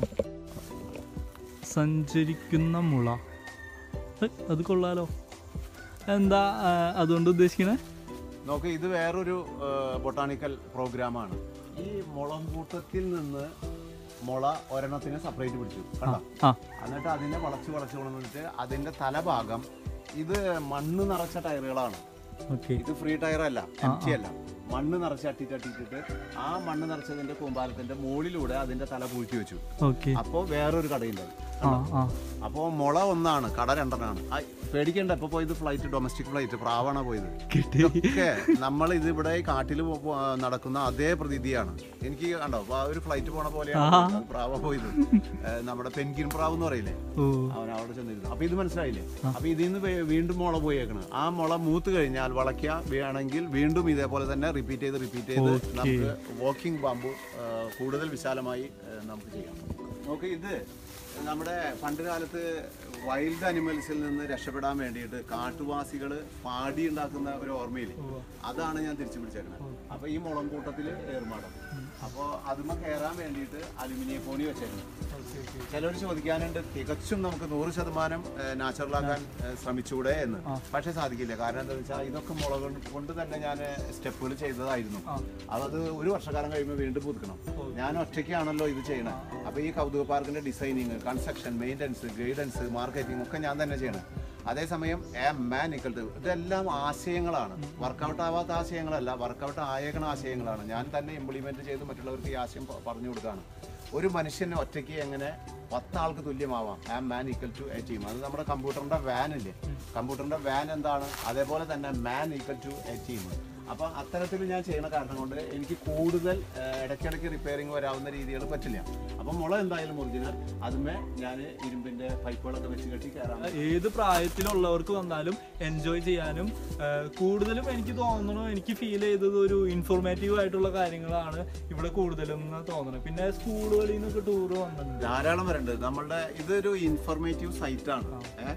സഞ്ചരിക്കുന്ന മുള ഹ്, അത് കൊള്ളാലോ എന്താ ആ, അതുകൊണ്ട് ഉദ്ദേശിക്കണേ നോക്ക് ഇത് വേറൊരു ബൊട്ടാണിക്കൽ പ്രോഗ്രാമാണ് ഈ മുളംകൂട്ടത്തിൽ നിന്ന് മുള ഒരെണ്ണത്തിന് സെപ്പറേറ്റ് പിടിച്ചു കണ്ടോ ആ എന്നിട്ട് അതിനെ വളച്ച് വളച്ച് കൊണ്ടുവന്നിട്ട് അതിന്റെ തലഭാഗം ഇത് മണ്ണ് നിറച്ച ടയറുകളാണ് ഓക്കെ ഇത് ഫ്രീ ടയർ അല്ല എംറ്റി അല്ല മണ്ണ് നിറച്ച് അട്ടിട്ടട്ടിട്ടിട്ട് ആ മണ്ണ് നിറച്ചതിന്റെ കൂമ്പാലത്തിന്റെ മുകളിലൂടെ അതിന്റെ തല പൂഴ്ത്തി വെച്ചു ഓക്കെ അപ്പോൾ വേറൊരു കടയുണ്ടായി ആ ആ അപ്പോൾ മുള ഒന്നാണ് കട രണ്ടെണ്ണമാണ് ആ, പേടിക്കണ്ട ഇപ്പൊ പോയത് ഫ്ലൈറ്റ് ഡൊമസ്റ്റിക് ഫ്ലൈറ്റ് പ്രാവാണ് പോയത് കിട്ടി ഒക്കെ നമ്മൾ ഇത് ഇവിടെ ഈ കാട്ടിൽ നടക്കുന്ന അതേ പ്രതീതിയാണ് എനിക്ക് കണ്ടോ അപ്പൊ ആ ഒരു ഫ്ലൈറ്റ് പോണ പോലെയാണ് അത് പ്രാവ പോയത് ഏ, നമ്മുടെ പെൻകിൻ പ്രാവ് എന്ന് പറയില്ലേ ഓ അവൻ അവിടെ ചെന്നിരുന്നു അപ്പൊ ഇത് മനസ്സിലായില്ലേ അപ്പൊ ഇതിൽ നിന്ന് വേ- വീണ്ടും മുള പോയേക്കണ് ആ മുള മൂത്ത് കഴിഞ്ഞാൽ വളയ്ക്ക വേണമെങ്കിൽ വീണ്ടും ഇതേപോലെ തന്നെ റിപ്പീറ്റ് ചെയ്ത് റിപ്പീറ്റ് ചെയ്ത് നമുക്ക് വാക്കിംഗ് ബാമ്പു ഏ, കൂടുതൽ വിശാലമായി ഏ, നമുക്ക് ചെയ്യാം നോക്ക് ഇത് നമ്മുടെ പണ്ട് കാലത്ത് വൈൽഡ് അനിമൽസിൽ നിന്ന് രക്ഷപ്പെടാൻ വേണ്ടിയിട്ട് കാട്ടുവാസികൾ പാടി ഉണ്ടാക്കുന്ന ഒരു ഓർമ്മയില്ലേ അതാണ് ഞാൻ തിരിച്ചു പിടിച്ചേക്കുന്നത് അപ്പൊ ഈ മുളം കൂട്ടത്തിൽ ഏർമാടം അപ്പോൾ അതുമ്മ കയറാൻ വേണ്ടിയിട്ട് അലുമിനിയം ഫോണി വെച്ചേക്കുന്നത് ചിലർ ചോദിക്കാനുണ്ട് തികച്ചും നമുക്ക് നൂറ് ശതമാനം നാച്ചുറലാക്കാൻ ശ്രമിച്ചൂടെ എന്ന് പക്ഷെ സാധിക്കില്ല കാരണം എന്താ വെച്ചാൽ ഇതൊക്കെ മുളക് കൊണ്ട് തന്നെ ഞാൻ സ്റ്റെപ്പുകൾ ചെയ്തതായിരുന്നു അതത് ഒരു വർഷക്കാലം കഴിയുമ്പോൾ വീണ്ടും പുതുക്കണം ഞാൻ ഒറ്റയ്ക്കാണല്ലോ ഇത് ചെയ്യണത് അപ്പോൾ ഈ കൗതുക പാർക്കിന്റെ designing construction maintenance guidance marketing ഒക്കെ ഞാൻ തന്നെ ചെയ്യണം അതേസമയം എ മാൻ ഇക്വൽ ടു ഇതെല്ലാം ആശയങ്ങളാണ് വർക്കൗട്ട് ആവാത്ത ആശയങ്ങളല്ല വർക്കൗട്ട് ആയേക്കണ ആശയങ്ങളാണ് ഞാൻ തന്നെ ഇംപ്ലിമെന്റ് ചെയ്ത് മറ്റുള്ളവർക്ക് ഈ ആശയം പ- പറഞ്ഞു കൊടുക്കുകയാണ് ഒരു മനുഷ്യന് ഒറ്റയ്ക്ക് എങ്ങനെ പത്താൾക്ക് തുല്യമാവാം ആ man equal to a team അത് നമ്മുടെ കമ്പ്യൂട്ടറിന്റെ വാൻ ഇല്ലേ കമ്പ്യൂട്ടറിന്റെ വാൻ എന്താണ് അതേപോലെ തന്നെ man equal to a team അപ്പം അത്തരത്തിൽ ഞാൻ ചെയ്യുന്ന കാരണം കൊണ്ട് എനിക്ക് കൂടുതൽ ആ, ഇടയ്ക്കിടയ്ക്ക് റിപ്പയറിങ് വരാവുന്ന രീതികൾ പറ്റില്ല അപ്പം മുള എന്തായാലും ഒറിജിനൽ അതുമേ ഞാൻ ഇരുമ്പിന്റെ പൈപ്പുകളൊക്കെ വെച്ച് കെട്ടി കയറാൻ ഏത് പ്രായത്തിലുള്ളവർക്ക് വന്നാലും എൻജോയ് ചെയ്യാനും ആ, കൂടുതലും എനിക്ക് തോന്നുന്നു എനിക്ക് ഫീൽ ചെയ്തത് ഒരു ഇൻഫോർമേറ്റീവ് ആയിട്ടുള്ള കാര്യങ്ങളാണ് ഇവിടെ കൂടുതലും എന്ന് തോന്നുന്നത് പിന്നെ സ്കൂളുകളിൽ നിന്നൊക്കെ ടൂർ വന്നിട്ടുണ്ട് ധാരാളം വരുന്നുണ്ട് നമ്മളുടെ ഇതൊരു ഇൻഫർമേറ്റീവ് സൈറ്റാണ് ഏഹ്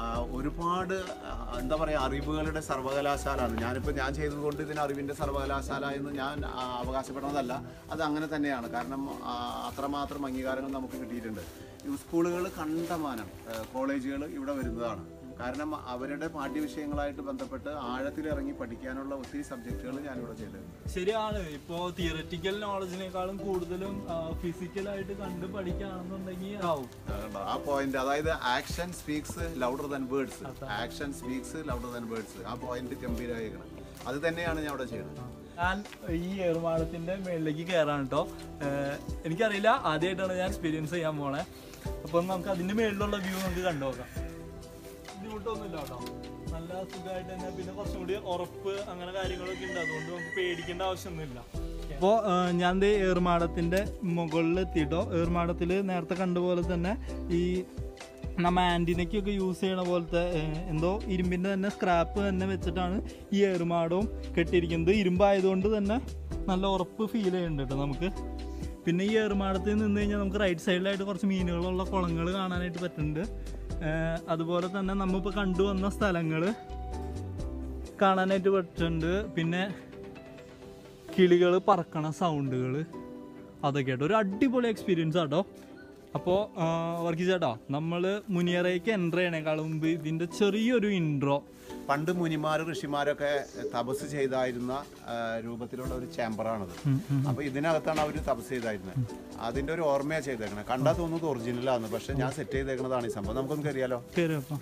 ഒരുപാട് ആ, എന്താ പറയുക അറിവുകളുടെ സർവകലാശാലയാണ് ഞാനിപ്പോൾ ഞാൻ ചെയ്തതുകൊണ്ട് ഇതിന് അറിവിൻ്റെ സർവകലാശാല എന്ന് ഞാൻ ആ, അവകാശപ്പെടുന്നതല്ല അത് അങ്ങനെ തന്നെയാണ് കാരണം ആ, അത്രമാത്രം അംഗീകാരങ്ങൾ നമുക്ക് കിട്ടിയിട്ടുണ്ട് ഈ സ്കൂളുകൾ കണ്ടമാനം കോളേജുകൾ ഇവിടെ വരുന്നതാണ് കാരണം അവരുടെ പാഠ്യവിഷയങ്ങളായിട്ട് ബന്ധപ്പെട്ട് ആഴത്തിലിറങ്ങി പഠിക്കാനുള്ള ഒത്തിരി സബ്ജക്റ്റുകൾ ഞാനിവിടെ ചെയ്തിട്ടുണ്ട് ശരിയാണ് ഇപ്പോ തിയററ്റിക്കൽ നോളജിനേക്കാളും കൂടുതലും ഫിസിക്കലായിട്ട് കണ്ട് പഠിക്കുകയാണെന്നുണ്ടെങ്കിൽ ആവും ആ പോയിന്റ് അതായത് action speaks louder than words action speaks louder than words ആ പോയിന്റ് ഗംഭീരമായിരിക്കണം അത് തന്നെയാണ് ഞാൻ അവിടെ ചെയ്യുന്നത് ഞാൻ ഈ ഏറുമാടത്തിന്റെ മേളിലേക്ക് കയറാണ് കേട്ടോ എനിക്കറിയില്ല ആദ്യമായിട്ടാണ് ഞാൻ എക്സ്പീരിയൻസ് ചെയ്യാൻ പോണേ അപ്പം നമുക്ക് അതിന്റെ മേളിലുള്ള വ്യൂ നമുക്ക് കണ്ടു നോക്കാം ബുദ്ധിമുട്ടൊന്നുമില്ല കേട്ടോ നല്ല സുഖമായിട്ട് തന്നെ പിന്നെ കുറച്ചും കൂടി ഉറപ്പ് അങ്ങനെ കാര്യങ്ങളൊക്കെ ഉണ്ട് അതുകൊണ്ട് നമുക്ക് പേടിക്കേണ്ട ആവശ്യമൊന്നുമില്ല അപ്പോൾ ഞാൻ ദേ ഏറുമാടത്തിന്റെ മുകളിൽ എത്തിയിട്ടോ ഏറുമാടത്തിൽ നേരത്തെ കണ്ട പോലെ തന്നെ ഈ നമ്മ ആൻറ്റിനയ്ക്കൊക്കെ യൂസ് ചെയ്യണ പോലത്തെ ഏഹ്, എന്തോ ഇരുമ്പിൻ്റെ തന്നെ സ്ക്രാപ്പ് തന്നെ വെച്ചിട്ടാണ് ഈ ഏറുമാടവും കെട്ടിയിരിക്കുന്നത് ഇരുമ്പായതുകൊണ്ട് തന്നെ നല്ല ഉറപ്പ് ഫീൽ ചെയ്യുന്നുണ്ട് കേട്ടോ നമുക്ക് പിന്നെ ഈ ഏറുമാടത്തിൽ നിന്ന് കഴിഞ്ഞാൽ നമുക്ക് റൈറ്റ് സൈഡിലായിട്ട് കുറച്ച് മീനുകളുള്ള കുളങ്ങൾ കാണാനായിട്ട് പറ്റുന്നുണ്ട് ഏഹ്, അതുപോലെ തന്നെ നമ്മളിപ്പോൾ കണ്ടുവന്ന സ്ഥലങ്ങൾ കാണാനായിട്ട് പറ്റുന്നുണ്ട് പിന്നെ കിളികൾ പറക്കണ സൗണ്ടുകൾ അതൊക്കെ ആയിട്ട് ഒരു അടിപൊളി എക്സ്പീരിയൻസ് ആട്ടോ അപ്പോൾ വർക്കി ചേട്ടാ നമ്മൾ മുനിയറയ്ക്ക് എൻ്റർ ചെയ്യണേക്കാളും മുമ്പ് ഇതിൻ്റെ ചെറിയൊരു ഇൻട്രോ പണ്ട് മുനിമാര് ഋഷിമാരൊക്കെ തപസ് ചെയ്തായിരുന്ന ആ, രൂപത്തിലുള്ള ഒരു ചേമ്പറാണത് അപ്പൊ ഇതിനകത്താണ് അവർ തപസ് ചെയ്തായിരുന്നത് അതിന്റെ ഒരു ഓർമ്മയാണ് ചെയ്തേക്കണത് കണ്ടാൽ തോന്നുന്നത് ഒറിജിനലാണ് പക്ഷെ ഞാൻ സെറ്റ് ചെയ്തേക്കുന്നതാണ് ഈ സംഭവം നമുക്കൊന്നും അറിയാലോ പേര് അപ്പം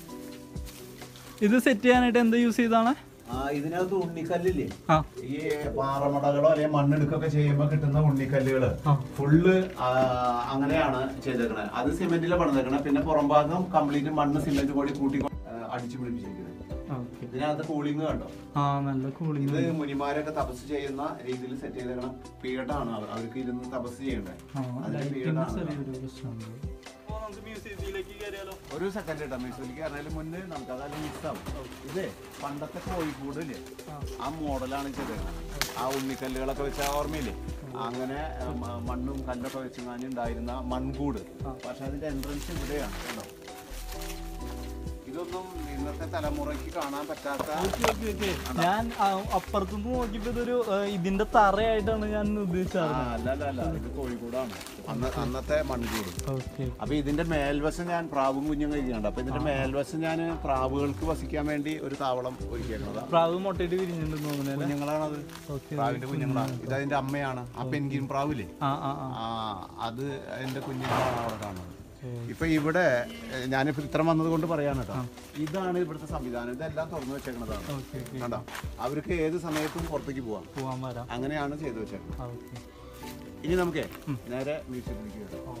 ഇത് സെറ്റ് ചെയ്യാനായിട്ട് എന്താ യൂസ് ചെയ്താണ് ആ ഇതിനകത്ത് ഉണ്ണിക്കല്ലില്ലേ ആ ഈ പാറമടകളോ അല്ലെങ്കിൽ മണ്ണെടുക്കൊക്കെ ചെയ്യുമ്പോൾ കിട്ടുന്ന ഉണ്ണിക്കല്ലുകള് ആ. ഫുള്ള് അങ്ങനെയാണ് ചെയ്തേക്കണത് അത് സിമെന്റിലെ പണിതേക്കണേ പിന്നെ പുറം ഭാഗം കംപ്ലീറ്റ് മണ്ണ് സിമെന്റ് കൂടി കൂട്ടി ആ, അടിച്ചു പിടിപ്പിച്ചിരിക്കുന്നത് ഓക്കെ ഇതിനകത്ത് കൂളിംഗ് കണ്ടോ ആ നല്ല കൂളിംഗ് ഇത് മുനിമാരൊക്കെ തപസ് ചെയ്യുന്ന രീതിയിൽ സെറ്റ് ചെയ്തേക്കണം പീഠമാണ് അവർ- അവർക്ക് ഇരുന്ന് തപസ് ചെയ്യണ്ടേ അതിന് പീഠമാണ് ചെറിയൊരു പ്രശ്നമുണ്ട് അപ്പോൾ നമുക്ക് മ്യൂസിയത്തിലേക്ക് കയറിയാലോ ഒരു സെക്കൻഡ് കേട്ടോ മ്യൂസിലേക്ക് പറഞ്ഞാലും മുന്നേ നമുക്ക് അതെല്ലാം മിക്സ് ആവും ഇതേ പണ്ടത്തെ കോഴിക്കൂടില്ലേ ആ മോഡലാണ് ചെയ്തേക്കുന്നത് ആ ഉണ്ണിക്കല്ലുകളൊക്കെ വെച്ച ഓർമ്മയില്ലേ അങ്ങനെ ഏ, മ- മണ്ണും കല്ലൊക്കെ വെച്ച് ഉണ്ടായിരുന്ന മൺകൂട് പക്ഷെ അതിന്റെ എൻട്രൻസ് ഇവിടെയാണ് കേട്ടോ ഇതൊന്നും ഇന്നത്തെ തലമുറയ്ക്ക് കാണാൻ പറ്റാത്ത ഓക്കെ ഓക്കെ ഓക്കെ ഞാൻ ആ, അപ്പുറത്തുനിന്ന് നോക്കിയപ്പോ ഇതൊരു ആ, ഇതിന്റെ തറയായിട്ടാണ് ഞാൻ ആ, ഉദ്ദേശിച്ചത് അല്ല അല്ല അല്ല ഇത് കോഴിക്കോടാണ് അന്ന് അന്നത്തെ മൺകൂട് ഓക്കെ അപ്പൊ ഇതിന്റെ മേൽവശം ഞാൻ പ്രാവും കുഞ്ഞും കഴിക്കുന്നുണ്ട് അപ്പൊ ഇതിന്റെ മേൽവശം ഞാൻ പ്രാവുകൾക്ക് വസിക്കാൻ വേണ്ടി ഒരു താവളം ഒരുക്കിയേക്കണതാ പ്രാവ് മുട്ടയിട്ട് വിരിഞ്ഞിട്ടുണ്ടെന്ന് തോന്നുന്നല്ലേ കുഞ്ഞുങ്ങളാണത് ഓക്കെ പ്രാവിന്റെ കുഞ്ഞുങ്ങളാണ് ഇത് അതിന്റെ അമ്മയാണ് ആ പെൻഗിൻ പ്രാവില്ലേ ആ ആ ആ ആ അത് അതിന്റെ കുഞ്ഞുങ്ങളാണ് അവിടെ കാണുന്നത് ഇപ്പൊ ഇവിടെ ഏഹ്, ഞാനിപ്പോ ഇത്ര വന്നത് കൊണ്ട് പറയാണ് കേട്ടോ ഇതാണ് ഇവിടുത്തെ സംവിധാനം ഇതെല്ലാം തുറന്നു വെച്ചേക്കുന്നതാണ് ഓക്കെ ഓക്കെ കണ്ടോ അവർക്ക് ഏത് സമയത്തും പുറത്തേക്ക് പോവാം പോവാൻ വരാം അങ്ങനെയാണ് ചെയ്തു വെച്ചേക്കുന്നത് ആ ഓക്കെ ഇനി നമുക്കേ നേരെ മ്യൂസിയത്തിലേക്ക് വരാം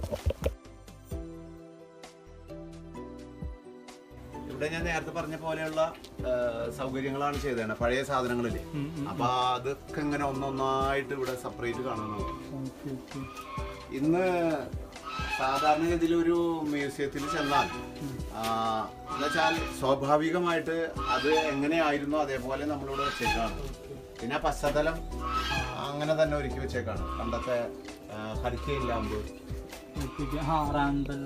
ഇവിടെ ഞാൻ നേരത്തെ പറഞ്ഞ പോലെയുള്ള ആ, സൗകര്യങ്ങളാണ് ചെയ്തത് പഴയ സാധനങ്ങളില്ലേ അപ്പൊ അതൊക്കെ ഇങ്ങനെ ഒന്നൊന്നായിട്ട് ഇവിടെ സെപ്പറേറ്റ് കാണാൻ നമുക്ക് ഓക്കെ ഓക്കെ ഇന്ന് സാധാരണഗതിയിൽ ഒരു മ്യൂസിയത്തിൽ ചെന്നാൽ ആ, എന്നുവെച്ചാൽ സ്വാഭാവികമായിട്ട് അത് എങ്ങനെയായിരുന്നോ അതേപോലെ നമ്മളിവിടെ വെച്ചേക്കാണ് പിന്നെ ആ പശ്ചാത്തലം അങ്ങനെ തന്നെ ഒരുക്കി വെച്ചേക്കാണ് പണ്ടത്തെ ഹരിക്കൈൻ ലാമ്പ് ഓക്കെ ഓക്കെ ആ റാണ്ടൽ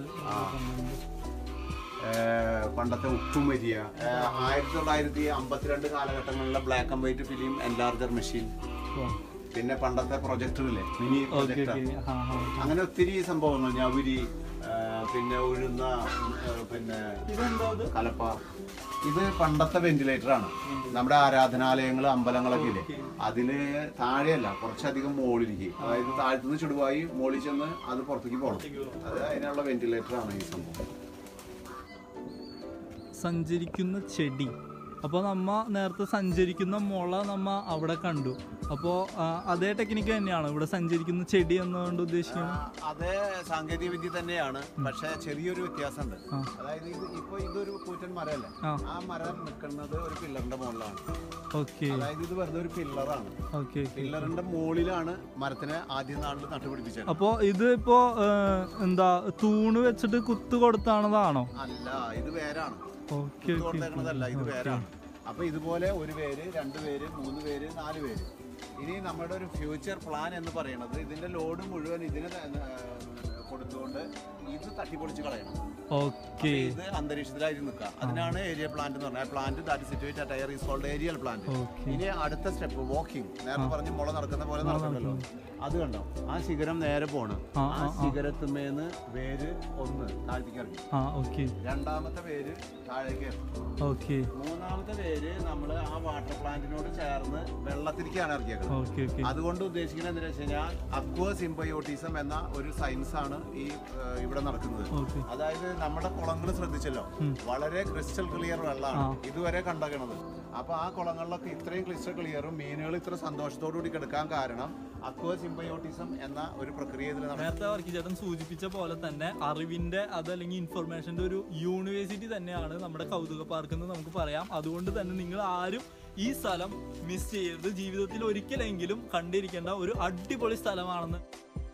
ഏഹ് പണ്ടത്തെ ഉപ്പും വരിക ആയിരത്തി തൊള്ളായിരത്തി അമ്പത്തിരണ്ട് കാലഘട്ടങ്ങളിലെ black and white film enlarger machine പിന്നെ പണ്ടത്തെ പ്രൊജക്ടറില്ലേ മിനി ഓക്കെ പ്രൊജക്ടർ ഓക്കെ ആ ആ അങ്ങനെ ഒത്തിരി സംഭവങ്ങൾ ഞവരി ഏഹ് പിന്നെ ഉഴുന്ന ഏഹ് പിന്നെ ഇതെന്താ ഇത് കലപ്പ ഇത് പണ്ടത്തെ വെന്റിലേറ്റർ ആണ് നമ്മുടെ ആരാധനാലയങ്ങൾ അമ്പലങ്ങളൊക്കെ ഇല്ലേ അതില് താഴെയല്ല കുറച്ചധികം മുകളിലേക്ക് അതായത് താഴത്തുനിന്ന് ചുടുവായി മുകളിൽ ചെന്ന് അത് പുറത്തേക്ക് പോകണം അത് അതിനുള്ള വെന്റിലേറ്റർ ആണ് ഈ സംഭവം സഞ്ചരിക്കുന്ന ചെടി അപ്പോൾ നമ്മ നേരത്തെ സഞ്ചരിക്കുന്ന മുള നമ്മ അവിടെ കണ്ടു അപ്പോൾ അതേ ടെക്നിക്ക് തന്നെയാണ് ഇവിടെ സഞ്ചരിക്കുന്ന ചെടി എന്നുകൊണ്ട് ഉദ്ദേശിക്കുന്നത് ആ, അതേ സാങ്കേതിക വിദ്യ തന്നെയാണ് പക്ഷെ ചെറിയൊരു വ്യത്യാസമുണ്ട് ആ. അതായത് ഇത് ഇപ്പൊ ഇതൊരു കൂറ്റൻ മരമല്ലേ ആ. ആ മരം നിൽക്കുന്നത് ഒരു പില്ലറിന്റെ മുകളിലാണ് ഓക്കെ അതായത് ഇത് വെറുതെ ഒരു പില്ലറാണ് ഓക്കെ പില്ലറിന്റെ മുകളിലാണ് മരത്തിനെ ആദ്യ നാളിൽ നട്ടുപിടിപ്പിച്ചത് അപ്പോൾ ഇത് ഇപ്പോൾ എന്താ തൂണ് വെച്ചിട്ട് കുത്ത് കൊടുത്താണതാണോ അല്ല ഇത് വേരാണ് ഓക്കെ ഇത് ഓക്കെ കൊടുത്തേക്കണതല്ല ഇത് വേരാണ് അപ്പൊ ഇതുപോലെ ഒരു പേര് രണ്ട് പേര് മൂന്ന് പേര് നാല് പേര് ഇനി നമ്മുടെ ഒരു ഫ്യൂച്ചർ പ്ലാൻ എന്ന് പറയുന്നത് ഇതിന്റെ ലോഡ് മുഴുവൻ ഇതിന് ത- ഏർ കൊടുത്തുകൊണ്ട് ഇത് തട്ടിപ്പൊളിച്ച് കളയണം ഓക്കെ ഇത് അന്തരീക്ഷത്തിലായിട്ട് നിൽക്കുക അതിനാണ് ഏരിയ പ്ലാന്റ് എന്ന് പറഞ്ഞാൽ plant that situate at air is called aerial plant okay ഇനി അടുത്ത സ്റ്റെപ്പ് വാക്കിംഗ് നേരത്തെ പറഞ്ഞ് മുള നടക്കുന്ന പോലെ നടക്കണ്ടല്ലോ അത് കണ്ടോ ആ ശിഖരം നേരെ പോണ് ആ, ആ ശിഖരത്തുമേന്ന് വേര് ഒന്ന് താഴ്ത്തിക്ക് ഇറങ്ങി ആ ഓക്കെ രണ്ടാമത്തെ വേര് താഴേക്ക് ഇറങ്ങി ഓക്കെ മൂന്നാമത്തെ പേര് നമ്മൾ ആ വാട്ടർ പ്ലാന്റിനോട് ചേർന്ന് വെള്ളത്തിലേക്കാണ് ഇറക്കിയേക്കുന്നത് ഓക്കെ ഓക്കെ അതുകൊണ്ട് ഉദ്ദേശിക്കുന്നത് എന്താ വെച്ച് കഴിഞ്ഞാൽ അക്വ സിംബയോട്ടിസം എന്ന ഒരു സയൻസ് ആണ് ഈ ഏഹ്, ഇവിടെ നടക്കുന്നത് ഓക്കെ അതായത് നമ്മുടെ കുളങ്ങൾ ശ്രദ്ധിച്ചല്ലോ വളരെ ക്രിസ്റ്റൽ ക്ലിയർ വെള്ളമാണ് ഇതുവരെ കണ്ടകണത് അപ്പൊ ആ കുളങ്ങളിലൊക്കെ ഇത്രയും ക്രിസ്റ്റൽ ക്ലിയറും മീനുകൾ ഇത്ര സന്തോഷത്തോടു കൂടി കിടക്കാൻ കാരണം അക്വ സിംബയോട്ടിസം എന്ന ഒരു പ്രക്രിയ ഇതിൽ നടക്കും നേരത്തെ വർക്കി ചേട്ടൻ സൂചിപ്പിച്ച പോലെ തന്നെ അറിവിന്റെ അതല്ലെങ്കിൽ ഇൻഫർമേഷന്റെ ഒരു യൂണിവേഴ്സിറ്റി തന്നെയാണ് നമ്മുടെ കൗതുക പാർക്ക് എന്ന് നമുക്ക് പറയാം അതുകൊണ്ട് തന്നെ നിങ്ങൾ ആരും ഈ സ്ഥലം മിസ് ചെയ്യരുത് ജീവിതത്തിൽ ഒരിക്കലെങ്കിലും കണ്ടിരിക്കേണ്ട ഒരു അടിപൊളി സ്ഥലമാണെന്ന്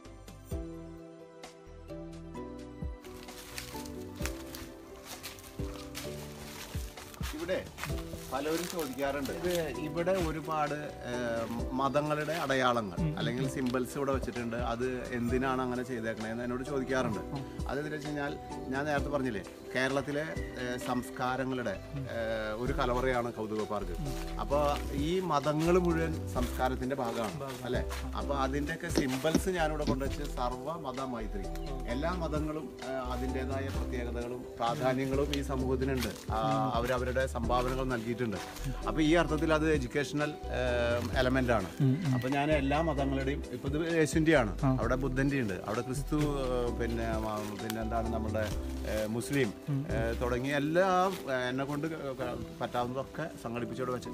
ഇവിടെ പലരും ചോദിക്കാറുണ്ട് ഇത് ഇവിടെ ഒരുപാട് ഏഹ്, മതങ്ങളുടെ അടയാളങ്ങൾ അല്ലെങ്കിൽ സിമ്പിൾസ് ഇവിടെ വെച്ചിട്ടുണ്ട് അത് എന്തിനാണ് അങ്ങനെ ചെയ്തേക്കണേന്ന് എന്നോട് ചോദിക്കാറുണ്ട് അതെന്താ വെച്ച് കഴിഞ്ഞാൽ ഞാൻ നേരത്തെ പറഞ്ഞില്ലേ കേരളത്തിലെ ഏഹ്, സംസ്കാരങ്ങളുടെ ഏഹ്, ഒരു കലവറയാണ് കൗതുക പാർക്ക് അപ്പോൾ ഈ മതങ്ങൾ മുഴുവൻ സംസ്കാരത്തിന്റെ ഭാഗമാണ് അല്ലെ അപ്പോൾ അതിൻ്റെയൊക്കെ സിമ്പിൾസ് ഞാനിവിടെ കൊണ്ടുവച്ച് സർവ്വ മത മൈത്രി എല്ലാ മതങ്ങളും ഏഹ്, അതിൻ്റെതായ പ്രത്യേകതകളും പ്രാധാന്യങ്ങളും ഈ സമൂഹത്തിനുണ്ട് ആ, അവരവരുടെ സംഭാവനകൾ നൽകിയിട്ടുണ്ട് അപ്പോൾ ഈ അർത്ഥത്തിൽ അത് എഡ്യൂക്കേഷണൽ എലമെന്റ് ആണ് അപ്പോൾ ഞാൻ എല്ലാ മതങ്ങളുടെയും ഇപ്പോൾ ഇത് യേശുവിൻ്റെ ആണ് അവിടെ ബുദ്ധൻ്റെ ഉണ്ട് അവിടെ ക്രിസ്തു ഏഹ്, പിന്നെ മ- പിന്നെ എന്താണ് നമ്മുടെ ഏഹ്, മുസ്ലിം ഏഹ്, തുടങ്ങിയ എല്ലാം ഏഹ്, എന്നെ കൊണ്ട് ക- ക- പറ്റാവുന്നതൊക്കെ സംഘടിപ്പിച്ചോട് വെച്ച്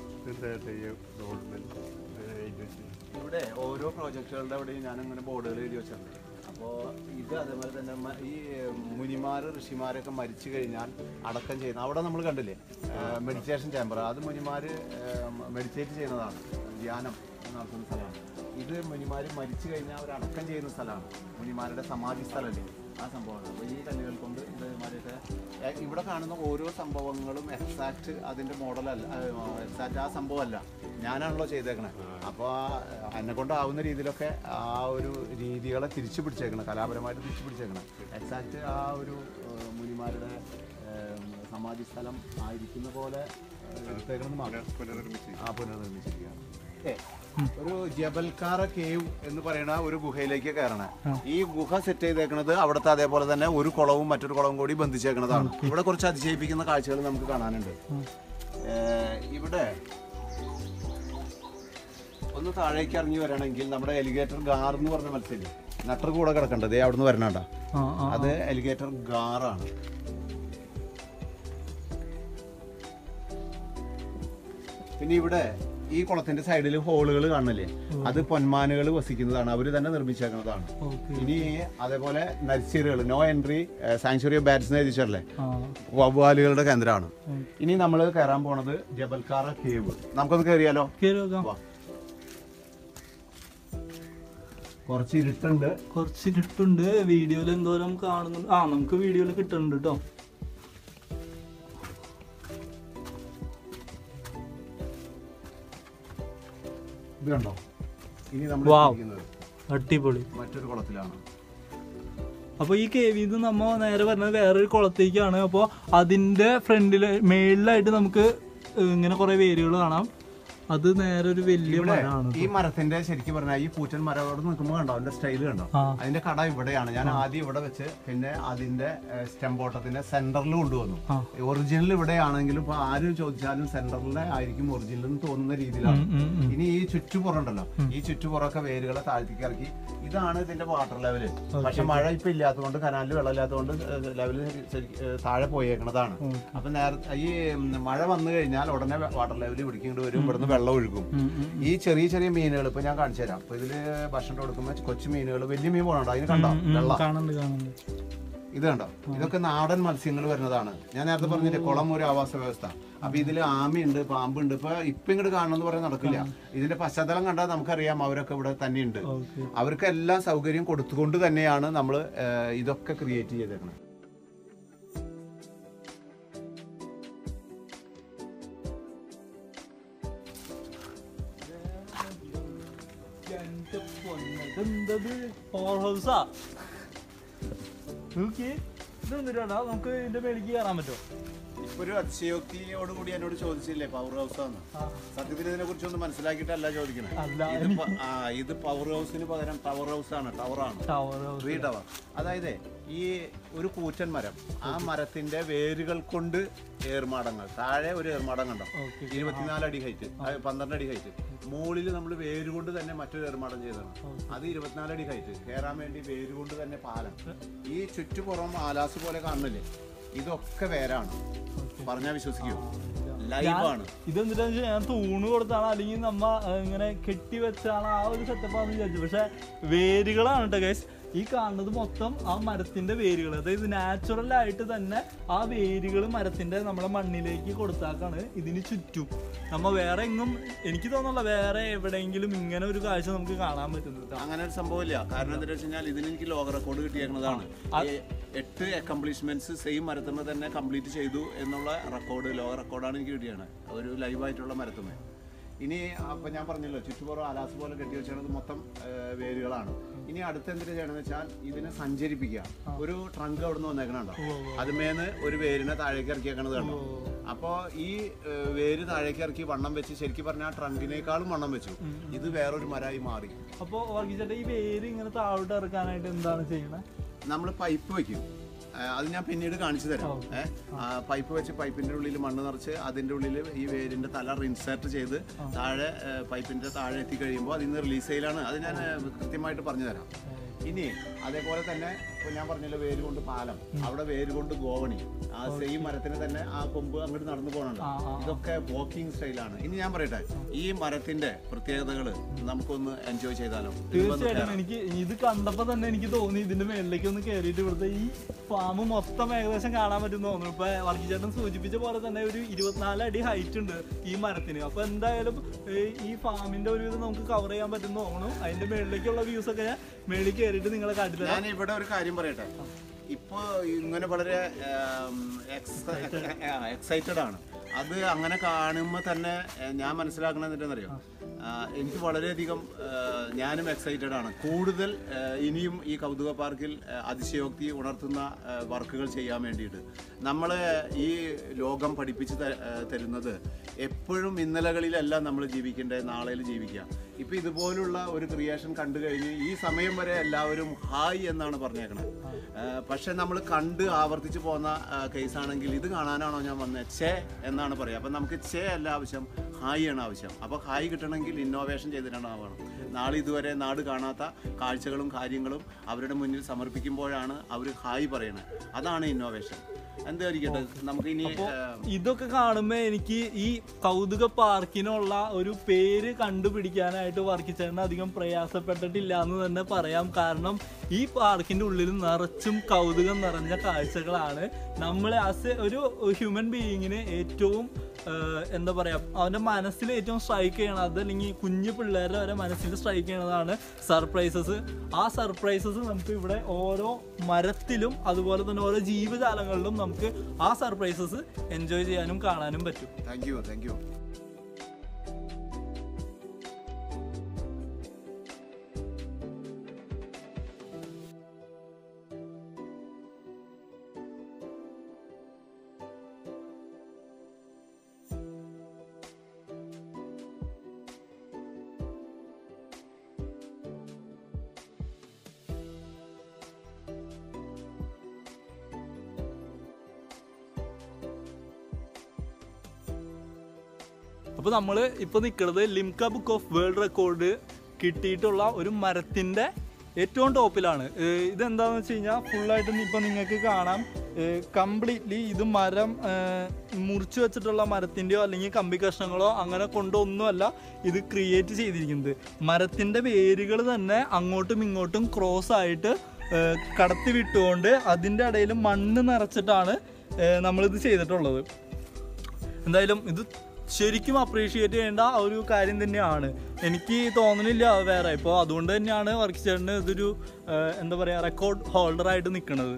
ഇവിടെ ഓരോ പ്രോജക്റ്റുകളുടെ അവിടെയും ഞാനിങ്ങനെ ബോർഡുകൾ എഴുതി വെച്ചിട്ടുണ്ട് അപ്പോൾ ഇത് അതേപോലെ തന്നെ മ- ഈ മുനിമാർ ഋഷിമാരൊക്കെ മരിച്ചു കഴിഞ്ഞാൽ അടക്കം ചെയ്യുന്ന അവിടെ നമ്മൾ കണ്ടില്ലേ മെഡിറ്റേഷൻ ചേംബർ അത് മുനിമാർ മെഡിറ്റേറ്റ് ചെയ്യുന്നതാണ് ധ്യാനം നടത്തുന്ന സ്ഥലമാണ് ഇത് മുനിമാർ മരിച്ചു കഴിഞ്ഞാൽ അവർ അടക്കം ചെയ്യുന്ന സ്ഥലമാണ് മുനിമാരുടെ സമാധി സ്ഥലമല്ലേ ആ സംഭവമാണ് അപ്പോൾ ഈ കല്ലുകൾ കൊണ്ട് ഇതേമാതിരിയൊക്കെ എ, ഇവിടെ കാണുന്ന ഓരോ സംഭവങ്ങളും എക്സാക്ട് അതിന്റെ മോഡലല്ല എക്സാക്ട് ആ സംഭവമല്ല ഞാനാണല്ലോ ചെയ്തേക്കണേ അപ്പോൾ എന്നെ കൊണ്ടാവുന്ന രീതിയിലൊക്കെ ആ ഒരു രീതികളെ തിരിച്ചു പിടിച്ചേക്കണം കലാപരമായിട്ട് തിരിച്ചു പിടിച്ചേക്കണം എക്സാക്ട് ആ ഒരു ഏഹ്, മുനിമാരുടെ ഏഹ്, സമാധി സ്ഥലം ആയിരിക്കുന്ന പോലെ ഏഹ്, എടുത്തേക്കണം മാത്രം ആ പുനർനിർമ്മിച്ചിരിക്കുകയാണ് ഏ, ഒരു ജബൽക്കാറ കേവ് എന്ന് പറയുന്ന ഒരു ഗുഹയിലേക്ക് കയറണേ ഈ ഗുഹ സെറ്റ് ചെയ്തേക്കണത് അവിടുത്തെ അതേപോലെ തന്നെ ഒരു കുളവും മറ്റൊരു കുളവും കൂടി ബന്ധിച്ചേക്കണതാണ് ഇവിടെ കുറച്ച് അതിശയിപ്പിക്കുന്ന കാഴ്ചകൾ നമുക്ക് കാണാനുണ്ട് ഏ, ഇവിടെ ഒന്ന് താഴേക്ക് ഇറങ്ങി വരണമെങ്കിൽ നമ്മുടെ എലിഗേറ്റർ ഗാർ എന്ന് പറഞ്ഞ മത്സ്യം നട്ടർ കൂടെ കിടക്കണ്ടത് അവിടെ നിന്ന് വരണണ്ട ആ ആ അത് എലിഗേറ്റർ ഗാറാണ് പിന്നെ ഇവിടെ ഈ കുളത്തിന്റെ സൈഡിൽ ഹോളുകൾ കാണില്ലേ അത് പൊന്മാനുകൾ വസിക്കുന്നതാണ് അവർ തന്നെ നിർമ്മിച്ചേക്കുന്നതാണ് ഓക്കെ ഇനി അതേപോലെ നഴ്സറികൾ no entry sanctuary of bats എഴുതിച്ചല്ലേ ആ വവ്വാലുകളുടെ കേന്ദ്രമാണ് ഇനി നമ്മൾ കയറാൻ പോണത് ജബൽക്കാറ കേവ് നമുക്കൊന്ന് കയറിയാലോ കയറി നോക്കാം വാ. കുറച്ച് ഇരുട്ടുണ്ട് കുറച്ച് കിട്ടുന്നുണ്ട് വീഡിയോയിൽ എന്തോരം കാണുന്നുണ്ട് ആ നമുക്ക് വീഡിയോയിൽ കിട്ടുന്നുണ്ട് കേട്ടോ ഇത് കണ്ടോ ഇനി നമ്മൾ Wow. ഇരിക്കുന്നത് അടിപൊളി മറ്റൊരു കുളത്തിലാണ് അപ്പോൾ ഈ കേവിൽ നിന്ന് നമ്മ നേരെ വരുന്നത് വേറൊരു കുളത്തേക്കാണ് അപ്പോൾ അതിന്റെ ഫ്രണ്ടിൽ മേളിലായിട്ട് നമുക്ക് ഇങ്ങനെ കുറെ വേരുകൾ കാണാം അത് നേരെ ഒരു വലിയ ഇവിടെ മരമാണ് ഈ മരത്തിന്റെ ശരിക്കും പറഞ്ഞാൽ ഈ പൂച്ചൻ മരം അവിടെ നിൽക്കുമ്പോൾ കണ്ടോ അതിന്റെ സ്റ്റൈല് കണ്ടോ ആ. അതിന്റെ കട ഇവിടെയാണ് ഞാൻ ആദ്യം ഇവിടെ വെച്ച് പിന്നെ അതിന്റെ സ്റ്റെം ബോട്ടത്തിന്റെ സെന്ററിൽ കൊണ്ടുവന്നു ആ. ഒറിജിനൽ ഇവിടെയാണെങ്കിലും ഇപ്പൊ ആര് ചോദിച്ചാലും സെന്ററിലെ ആയിരിക്കും ഒറിജിനൽ എന്ന് തോന്നുന്ന രീതിയിലാണ് ഉം, ഉം, ഉം. ഇനി ഈ ചുറ്റുപുറം ഉണ്ടല്ലോ ഈ ചുറ്റുപുറമൊക്കെ വേരുകളെ താഴ്ത്തിക്ക് ഇറക്കി ഇതാണ് ഇതിന്റെ വാട്ടർ ലെവല് പക്ഷെ മഴ ഇപ്പൊ ഇല്ലാത്തതുകൊണ്ട് കനാലിൽ വെള്ളം ഇല്ലാത്തതുകൊണ്ട് ലെവല് താഴെ പോയേക്കണതാണ് അപ്പൊ നേരത്തെ ഈ ഉം, മഴ വന്നു കഴിഞ്ഞാൽ ഉടനെ വാട്ടർ ലെവൽ പിടിക്കേണ്ടി വരും ഇവിടുന്ന് വെള്ളം ഒഴുകും ഉം, ഉം. ഈ ചെറിയ ചെറിയ മീനുകൾ ഇപ്പൊ ഞാൻ കാണിച്ചു തരാം അപ്പൊ ഇതില് ഭക്ഷണം കൊടുക്കുമ്പോൾ കൊച്ചു മീനുകൾ വലിയ മീൻ പോകണോ അതിന് കണ്ടോ വെള്ളം കാണുന്നുണ്ട് കാണുന്നുണ്ട് ഇത് കണ്ടോ ഇതൊക്കെ നാടൻ മത്സ്യങ്ങൾ വരുന്നതാണ് ഞാൻ നേരത്തെ പറഞ്ഞില്ലേ കുളം ഒരു ആവാസ വ്യവസ്ഥ അപ്പൊ ഇതിൽ ആമയുണ്ട് പാമ്പുണ്ട് ഇപ്പൊ ഇപ്പൊ ഇങ്ങോട്ട് കാണണമെന്ന് പറയാൻ നടക്കില്ല ഇതിന്റെ പശ്ചാത്തലം കണ്ടാൽ നമുക്കറിയാം അവരൊക്കെ ഇവിടെ തന്നെയുണ്ട് ഓക്കെ അവർക്ക് എല്ലാം സൗകര്യം കൊടുത്തുകൊണ്ട് തന്നെയാണ് നമ്മൾ ഇതൊക്കെ ക്രിയേറ്റ് ചെയ്തേക്കുന്നത് എന്തത് പവർ ഹൗസാ നോക്കി ഇതെന്തിനാ നമുക്ക് ഇതിന്റെ മേലേക്ക് കയറാൻ പറ്റുമോ ഇപ്പൊ ഒരു അതിശയോക്തിയോടുകൂടി എന്നോട് ചോദിച്ചില്ലേ പവർ ഹൗസ് ആണ് സത്യത്തിൽ ഇതിനെ കുറിച്ചൊന്നും മനസ്സിലാക്കിയിട്ടല്ല ചോദിക്കണേ അല്ല ഇത് പ- ആ ഇത് പവർ ഹൗസിന് പകരം ടവർ ഹൗസ് ആണ് ടവറാണ് ടവർ ഹൗസ് ട്രീ ടവർ അതായത് ഈ ഒരു കൂറ്റൻ മരം ആ മരത്തിന്റെ വേരുകൾ കൊണ്ട് ഏർമാടങ്ങൾ താഴെ ഒരു ഏർമാടം കണ്ടോ ഓക്കെ ഇരുപത്തിനാല് അടി ഹൈറ്റ് പന്ത്രണ്ട് അടി ഹൈറ്റ് മുകളിൽ നമ്മൾ വേര് കൊണ്ട് തന്നെ മറ്റൊരു ഏർമാടം ചെയ്തതാണ് അത് ഇരുപത്തിനാല് അടി ഹൈറ്റ് കയറാൻ വേണ്ടി വേര് കൊണ്ട് തന്നെ പാലം ഈ ചുറ്റുപുറം ആലാസ് പോലെ കാണുന്നില്ലേ ഇതൊക്കെ വേരാണ് പറഞ്ഞാൽ വിശ്വസിക്കൂ ലൈവാണ് ഇതെന്തിനാ വെച്ചാൽ ഞാൻ തൂണ് കൊടുത്താണ് അല്ലെങ്കിൽ നമ്മ ഏഹ്, ഇങ്ങനെ കെട്ടി വെച്ചാണ് ആ ഒരു സെറ്റപ്പാന്ന് വിചാരിച്ചു പക്ഷെ വേരുകളാണ് കേട്ടോ ഗൈസ് ഈ കാണുന്നത് മൊത്തം ആ മരത്തിന്റെ വേരുകൾ അതായത് നാച്ചുറൽ ആയിട്ട് തന്നെ ആ വേരുകൾ മരത്തിന്റെ നമ്മുടെ മണ്ണിലേക്ക് കൊടുത്താക്കാണ് ഇതിന് ചുറ്റും നമ്മ വേറെ എങ്ങും എനിക്ക് തോന്നുന്നില്ല വേറെ എവിടെയെങ്കിലും ഇങ്ങനെ ഒരു കാഴ്ച നമുക്ക് കാണാൻ പറ്റുന്നത് അങ്ങനെ ഒരു സംഭവമില്ല കാരണം എന്താ വെച്ച് കഴിഞ്ഞാൽ ഇതിന് എനിക്ക് ലോക റെക്കോർഡ് കിട്ടിയേക്കുന്നതാണ് ഈ എട്ട് അക്കംപ്ലിഷ്മെന്റ്സ് സെയിം മരത്തുമ്മ തന്നെ കംപ്ലീറ്റ് ചെയ്തു എന്നുള്ള റെക്കോർഡ് ലോക റെക്കോർഡാണ് എനിക്ക് കിട്ടിയാണ് ഒരു ലൈവായിട്ടുള്ള മരത്തുമ്മ ഇനി അപ്പൊ ഞാൻ പറഞ്ഞല്ലോ ചുറ്റുപുറം ആലാസ് പോലെ കെട്ടി വെച്ചത് മൊത്തം ആ, വേരുകളാണ് ഇനി അടുത്ത് എന്തിനാ ചെയ്യണമെന്ന് വെച്ചാൽ ഇതിനെ സഞ്ചരിപ്പിക്കുക ഒരു ട്രങ്ക് അവിടെ നിന്ന് വന്നേക്കണുണ്ടോ അതുമേന്ന് ഒരു വേരിനെ താഴേക്ക് ഇറക്കിയേക്കണത് കണ്ടോ അപ്പോൾ ഈ ഏ, വേര് താഴേക്ക് ഇറക്കി വണ്ണം വെച്ച് ശരിക്കും പറഞ്ഞാൽ ആ ട്രങ്കിനേക്കാളും വണ്ണം വെച്ചു ഇത് വേറൊരു മരമായി മാറി അപ്പൊ വർഗീച്ചേട്ടാ ഈ വേര് ഇങ്ങനെ താഴോട്ട് ഇറക്കാനായിട്ട് എന്താണ് ചെയ്യണത് നമ്മൾ പൈപ്പ് വെക്കും ആ, അത് ഞാൻ പിന്നീട് കാണിച്ചു തരാം ഏഹ് പൈപ്പ് വെച്ച് പൈപ്പിന്റെ ഉള്ളിൽ മണ്ണ് നിറച്ച് അതിന്റെ ഉള്ളിൽ ഈ വേരിന്റെ തല റിൻസേർട്ട് ചെയ്ത് താഴെ ഏ, പൈപ്പിന്റെ താഴെ എത്തിക്കഴിയുമ്പോൾ അതിൽ നിന്ന് റിലീസ് ചെയ്യലാണ് അത് ഞാൻ ഏ, കൃത്യമായിട്ട് പറഞ്ഞു തരാം ഇനി അതേപോലെ തന്നെ ഇപ്പൊ ഞാൻ പറഞ്ഞല്ലോ വേര് കൊണ്ട് പാലം അവിടെ വേര് കൊണ്ട് ഗോവണി ആ സെയിം മരത്തിന് തന്നെ ആ കൊമ്പ് അങ്ങോട്ട് നടന്നു പോകണുണ്ട് ആ, ആ, ഇതൊക്കെ വാക്കിംഗ് സ്റ്റൈലാണ് ഇനി ഞാൻ പറയട്ടെ ഈ മരത്തിന്റെ പ്രത്യേകതകൾ നമുക്കൊന്ന് എൻജോയ് ചെയ്താലോ തീർച്ചയായിട്ടും എനിക്ക് ഇത് കണ്ടപ്പോ തന്നെ എനിക്ക് തോന്നി ഇതിന്റെ മേളിലേക്ക് ഒന്ന് കയറിയിട്ട് ഇവിടുത്തെ ഈ ഫാം മൊത്തം ഏകദേശം കാണാൻ പറ്റും തോന്നുന്നു ഇപ്പൊ വർഗീചേട്ടൻ സൂചിപ്പിച്ച പോലെ തന്നെ ഒരു ഇരുപത്തിനാല് അടി ഹൈറ്റ് ഉണ്ട് ഈ മരത്തിന് അപ്പൊ എന്തായാലും ഏ, ഈ ഫാമിന്റെ ഒരു ഇത് നമുക്ക് കവർ ചെയ്യാൻ പറ്റും തോന്നുന്നു അതിന്റെ മേളിലേക്കുള്ള വ്യൂസ് ഒക്കെ ഞാൻ മേളിൽ കയറിയിട്ട് നിങ്ങളെ കാട്ടിത്തരാം ഞാൻ ഇവിടെ ഒരു കാര്യം പറയട്ടെ ഇപ്പോൾ ഇങ്ങനെ വളരെ എക്സൈറ്റഡ് ആണ് അത് അങ്ങനെ കാണുമ്പോൾ തന്നെ ഏഹ്, ഞാൻ മനസ്സിലാക്കണത് എന്താണെന്നറിയോ ആഹ്, എനിക്ക് വളരെയധികം ആഹ്, ഞാനും എക്സൈറ്റഡ് ആണ് കൂടുതൽ ആഹ്, ഇനിയും ഈ കൗതുക പാർക്കിൽ ആഹ്, അതിശയോക്തി ഉണർത്തുന്ന ആഹ്, വർക്കുകൾ ചെയ്യാൻ വേണ്ടിയിട്ട് നമ്മൾ ഈ ലോകം പഠിപ്പിച്ച് ത- ആഹ്, തരുന്നത് എപ്പോഴും ഇന്നലകളിലല്ല നമ്മൾ ജീവിക്കേണ്ടത് നാളെയിൽ ജീവിക്കുക ഇപ്പം ഇതുപോലുള്ള ഒരു ക്രിയേഷൻ കണ്ടു കഴിഞ്ഞ് ഈ സമയം വരെ എല്ലാവരും ഹായ് എന്നാണ് പറഞ്ഞേക്കണത് ആഹ്, പക്ഷെ നമ്മൾ കണ്ട് ആവർത്തിച്ച് പോകുന്ന കേസാണെങ്കിൽ ഇത് കാണാനാണോ ഞാൻ വന്നത് ചേ എന്നാണ് പറയുക അപ്പം നമുക്ക് ചേ അല്ല ആവശ്യം ഹായ് ആണ് ആവശ്യം അപ്പോൾ ഹായ് കിട്ടണമെങ്കിൽ ഇന്നോവേഷൻ ചെയ്തിട്ടാണ് ആവണം നാളെ ഇതുവരെ നാട് കാണാത്ത കാഴ്ചകളും കാര്യങ്ങളും അവരുടെ മുന്നിൽ സമർപ്പിക്കുമ്പോഴാണ് അവർ ഹായ് പറയണത് അതാണ് ഇന്നോവേഷൻ എന്തായിരിക്കട്ടെ നമുക്ക് ഇനി ഇതൊക്കെ കാണുമ്പോ എനിക്ക് ഈ കൗതുക പാർക്കിനുള്ള ഒരു പേര് കണ്ടുപിടിക്കാനായിട്ട് വർക്കിച്ചേട്ടൻ അധികം പ്രയാസപ്പെട്ടിട്ടില്ല എന്ന് തന്നെ പറയാം കാരണം ഈ പാർക്കിന്റെ ഉള്ളിൽ നിറച്ചും കൗതുകം നിറഞ്ഞ കാഴ്ചകളാണ് നമ്മളെ ആസ് എ ഒരു ഹ്യൂമൻ ബീയിങ്ങിന് ഏറ്റവും ആഹ്, എന്താ പറയാ അവന്റെ മനസ്സിൽ ഏറ്റവും സ്ട്രൈക്ക് ചെയ്യണത് അല്ലെങ്കിൽ കുഞ്ഞു പിള്ളേരുടെ വരെ മനസ്സിൽ സ്ട്രൈക്ക് ചെയ്യണതാണ് സർപ്രൈസസ് ആ സർപ്രൈസസ് നമുക്ക് ഇവിടെ ഓരോ മരത്തിലും അതുപോലെ തന്നെ ഓരോ ജീവജാലങ്ങളിലും നമുക്ക് ആ സർപ്രൈസസ് എൻജോയ് ചെയ്യാനും കാണാനും പറ്റും താങ്ക് യു താങ്ക് യു അപ്പോൾ നമ്മൾ ഇപ്പോൾ നിൽക്കുന്നത് Limca book of world record കിട്ടിയിട്ടുള്ള ഒരു മരത്തിൻ്റെ ഏറ്റവും ടോപ്പിലാണ് ഏഹ് ഇതെന്താണെന്ന് വെച്ച് കഴിഞ്ഞാൽ ഫുള്ളായിട്ട് ഇപ്പം നിങ്ങൾക്ക് കാണാം കംപ്ലീറ്റ്ലി ഇത് മരം ഏഹ് മുറിച്ച് വെച്ചിട്ടുള്ള മരത്തിൻ്റെയോ അല്ലെങ്കിൽ കമ്പി കഷ്ണങ്ങളോ അങ്ങനെ കൊണ്ടൊന്നുമല്ല ഇത് ക്രിയേറ്റ് ചെയ്തിരിക്കുന്നത് മരത്തിൻ്റെ വേരുകൾ തന്നെ അങ്ങോട്ടും ഇങ്ങോട്ടും ക്രോസ് ആയിട്ട് ഏഹ് കടത്തി വിട്ടുകൊണ്ട് അതിൻ്റെ ഇടയിൽ മണ്ണ് നിറച്ചിട്ടാണ് ഏഹ് നമ്മളിത് ചെയ്തിട്ടുള്ളത് എന്തായാലും ഇത് ശരിക്കും അപ്രീഷിയേറ്റ് ചെയ്യേണ്ട ഒരു കാര്യം തന്നെയാണ് എനിക്ക് തോന്നുന്നില്ല അത് വേറെ ഇപ്പോൾ അതുകൊണ്ട് തന്നെയാണ് വർക്ക് ചേട്ടന് ഇതൊരു ആ, എന്താ പറയുക റെക്കോർഡ് ഹോൾഡർ ആയിട്ട് നിൽക്കുന്നത്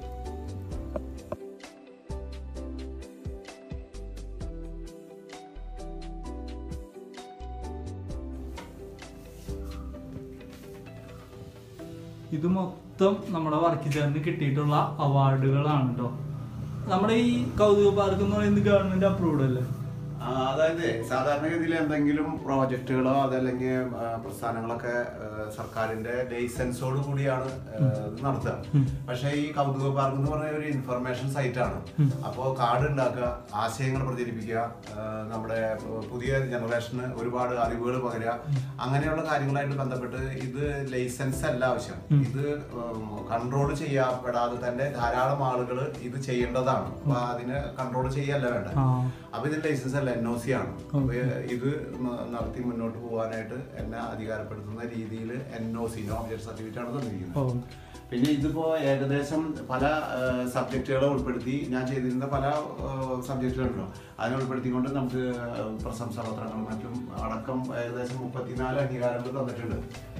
ഇത് മൊത്തം നമ്മുടെ വർക്ക് ചേട്ടന് കിട്ടിയിട്ടുള്ള അവാർഡുകളാണ് കേട്ടോ നമ്മുടെ ഈ കൗതുക പാർക്ക് എന്ന് പറയുന്നത് ഗവൺമെന്റ് അപ്രൂവ്ഡ് അല്ലേ ആ, അതായത് സാധാരണഗതിയിൽ എന്തെങ്കിലും പ്രോജക്റ്റുകളോ അതല്ലെങ്കിൽ ആ, പ്രസ്ഥാനങ്ങളൊക്കെ ആ, സർക്കാരിന്റെ ലൈസൻസോട് കൂടിയാണ് ആ, ഇത് നടത്തുക പക്ഷേ ഈ കൗതുക പാർക്ക് എന്ന് പറഞ്ഞ ഒരു ഇൻഫർമേഷൻ സൈറ്റ് ആണ് അപ്പോൾ കാർഡ് ഉണ്ടാക്കുക ആശയങ്ങൾ പ്രചരിപ്പിക്കുക ആ, നമ്മുടെ പുതിയ ജനറേഷന് ഒരുപാട് അറിവുകൾ പകരുക അങ്ങനെയുള്ള കാര്യങ്ങളായിട്ട് ബന്ധപ്പെട്ട് ഇത് ലൈസൻസ് അല്ല ആവശ്യം ഇത് കൺട്രോൾ ചെയ്യപ്പെടാതെ തന്നെ ധാരാളം ആളുകൾ ഇത് ചെയ്യേണ്ടതാണ് അപ്പൊ അതിന് കൺട്രോൾ ചെയ്യല്ല വേണ്ട അപ്പൊ ഇതിന് ലൈസൻസ് അല്ല എൻ ഒ സി ആണ് അപ്പൊ ഇത് ന- നടത്തി മുന്നോട്ട് പോകാനായിട്ട് എന്നെ അധികാരപ്പെടുത്തുന്ന രീതിയിൽ N O C no object certificate ആണ് തന്നിരിക്കുന്നത് പിന്നെ ഇതിപ്പോ ഏകദേശം പല സബ്ജക്റ്റുകളെ ഉൾപ്പെടുത്തി ഞാൻ ചെയ്തിരുന്ന പല സബ്ജക്റ്റുകളുണ്ടല്ലോ അതിനെ ഉൾപ്പെടുത്തിക്കൊണ്ട് നമുക്ക് പ്രശംസാ പത്രങ്ങളും മറ്റും അടക്കം ഏകദേശം മുപ്പത്തിനാല് അംഗീകാരങ്ങൾ തന്നിട്ടുണ്ട്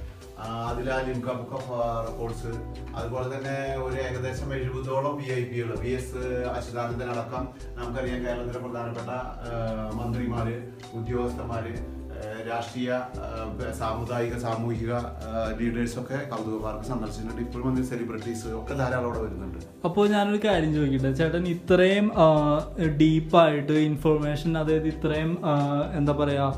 അതിൽ ആ ലിംക ബുക്ക് ഓഫ് റെക്കോർഡ്സ് അതുപോലെ തന്നെ ഒരു ഏകദേശം എഴുപതോളം വി ഐ പികൾ വി എസ് അച്യുതാനന്ദൻ അടക്കം നമുക്കറിയാം കേരളത്തിലെ പ്രധാനപ്പെട്ട ആ, മന്ത്രിമാര് ഉദ്യോഗസ്ഥന്മാര് ആ, രാഷ്ട്രീയ ആ, സാമുദായിക സാമൂഹിക ലീഡേഴ്സ് ഒക്കെ കൗതുക പാർക്ക് സന്ദർശിച്ചിട്ടുണ്ട് ഇപ്പോഴും വന്ന് സെലിബ്രിറ്റീസ് ഒക്കെ ധാരാളം അവിടെ വരുന്നുണ്ട് അപ്പോൾ ഞാനൊരു കാര്യം ചോദിക്കട്ടെ ചേട്ടൻ ഇത്രയും ഡീപ്പായിട്ട് ഇൻഫർമേഷൻ അതായത് ഇത്രയും ആ, എന്താ പറയാ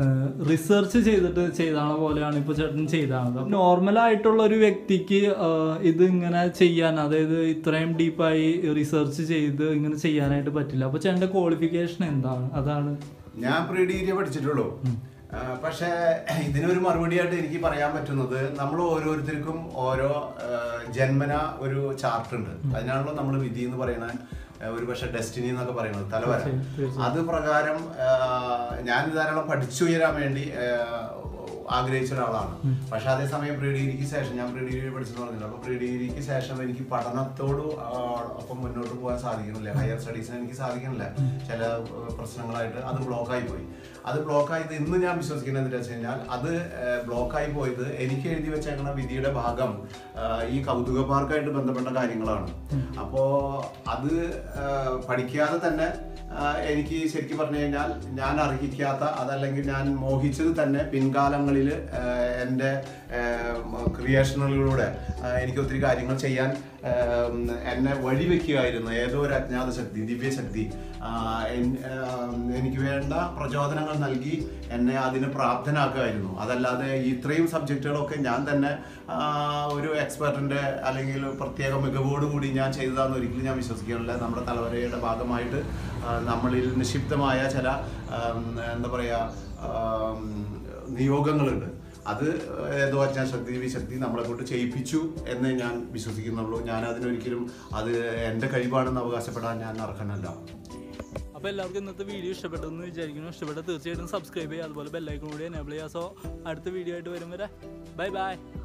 റിസർച്ച് ചെയ്തിട്ട് ചെയ്താണ പോലെയാണ് ഇപ്പോൾ ചേട്ടൻ ചെയ്താണ് നോർമൽ ആയിട്ടുള്ള ഒരു വ്യക്തിക്ക് ആ, ഇത് ഇങ്ങനെ ചെയ്യാൻ അതായത് ഇത്രയും ഡീപ്പായി റിസർച്ച് ചെയ്ത് ഇങ്ങനെ ചെയ്യാനായിട്ട് പറ്റില്ല അപ്പോൾ ചേട്ടൻ്റെ ക്വാളിഫിക്കേഷൻ എന്താണ് അതാണ് ഞാൻ പ്രീ ഡിഗ്രി പഠിച്ചിട്ടുള്ളൂ ആ, പക്ഷേ ഇതിനൊരു മറുപടിയായിട്ട് എനിക്ക് പറയാൻ പറ്റുന്നത് നമ്മൾ ഓരോരുത്തർക്കും ഓരോ ആ, ജന്മന ഒരു ചാർട്ട് ഉണ്ട് അതിനാണല്ലോ നമ്മൾ വിധി എന്ന് പറയുന്നത് ഒരു പക്ഷെ ഡെസ്റ്റിനി എന്നൊക്കെ പറയുന്നത് തലവര അത് പ്രകാരം ആ, ഞാൻ ധാരാളം പഠിച്ചുയരാൻ വേണ്ടി ആ, ആഗ്രഹിച്ച ഒരാളാണ് പക്ഷെ അതേസമയം പ്രീ ഡിഗ്രിക്ക് ശേഷം ഞാൻ പ്രീ ഡിഗ്രി പഠിച്ചെന്ന് പറഞ്ഞില്ല അപ്പൊ പ്രീ ഡിഗ്രിക്ക് ശേഷം എനിക്ക് പഠനത്തോട് ആ, ഒപ്പം മുന്നോട്ട് പോകാൻ സാധിക്കുന്നില്ല ഹയർ സ്റ്റഡീസിന് എനിക്ക് സാധിക്കുന്നില്ല ചില ഏഹ്, പ്രശ്നങ്ങളായിട്ട് അത് ബ്ലോക്കായി പോയി അത് ബ്ലോക്കായത് ഇന്ന് ഞാൻ വിശ്വസിക്കുന്നത് എന്താ വെച്ച് കഴിഞ്ഞാൽ അത് ബ്ലോക്കായി പോയത് എനിക്ക് എഴുതി വെച്ചേക്കുന്ന വിധിയുടെ ഭാഗം ഏഹ്, ഈ കൗതുക പാർക്കായിട്ട് ബന്ധപ്പെട്ട കാര്യങ്ങളാണ് അപ്പോൾ അത് ഏഹ്, പഠിക്കാതെ തന്നെ ആഹ് എനിക്ക് ശരിക്കും പറഞ്ഞു കഴിഞ്ഞാൽ ഞാൻ അർഹിക്കാത്ത അതല്ലെങ്കിൽ ഞാൻ മോഹിച്ചത് തന്നെ പിൻകാലങ്ങളിൽ എൻ്റെ ക്രിയേഷനുകളിലൂടെ എനിക്ക് ഒത്തിരി കാര്യങ്ങൾ ചെയ്യാൻ ആഹ് എന്നെ വഴിവെക്കുകയായിരുന്നു ഏതോ ഒരു അജ്ഞാത ശക്തി ദിവ്യശക്തി ആഹ് എൻ- ആഹ് എനിക്ക് വേണ്ട പ്രചോദനങ്ങൾ നൽകി എന്നെ അതിന് പ്രാപ്തനാക്കുമായിരുന്നു അതല്ലാതെ ഇത്രയും സബ്ജക്റ്റുകളൊക്കെ ഞാൻ തന്നെ ആഹ് ഒരു എക്സ്പെർട്ടിൻ്റെ അല്ലെങ്കിൽ പ്രത്യേക മികവോടുകൂടി ഞാൻ ചെയ്തതാണെന്ന് ഒരിക്കലും ഞാൻ വിശ്വസിക്കുന്നില്ല നമ്മുടെ തലവരയുടെ ഭാഗമായിട്ട് ആഹ് നമ്മളിൽ നിക്ഷിപ്തമായ ചില ആം, എന്താ പറയുക ആം, നിയോഗങ്ങളുണ്ട് അത് ഏതോ അജ്ഞാ ശക്തി ദിവ്യ ശക്തി നമ്മളെ കൊണ്ട് ചെയ്യിപ്പിച്ചു എന്നേ ഞാൻ വിശ്വസിക്കുന്നുള്ളൂ ഞാൻ അതിനൊരിക്കലും അത് എൻ്റെ കഴിവാണെന്ന് അവകാശപ്പെടാൻ ഞാൻ അർഹനല്ല അപ്പോൾ എല്ലാവർക്കും ഇന്നത്തെ വീഡിയോ ഇഷ്ടപ്പെട്ടെന്ന് വിചാരിക്കുന്നു ഇഷ്ടപ്പെട്ട തീർച്ചയായിട്ടും സബ്സ്ക്രൈബ് ചെയ്യുക അതുപോലെ ബെല്ലൈക്കൺ കൂടി എനേബിൾ ചെയ്യുക സോ അടുത്ത വീഡിയോ ആയിട്ട് വരും വരെ ബൈ ബൈ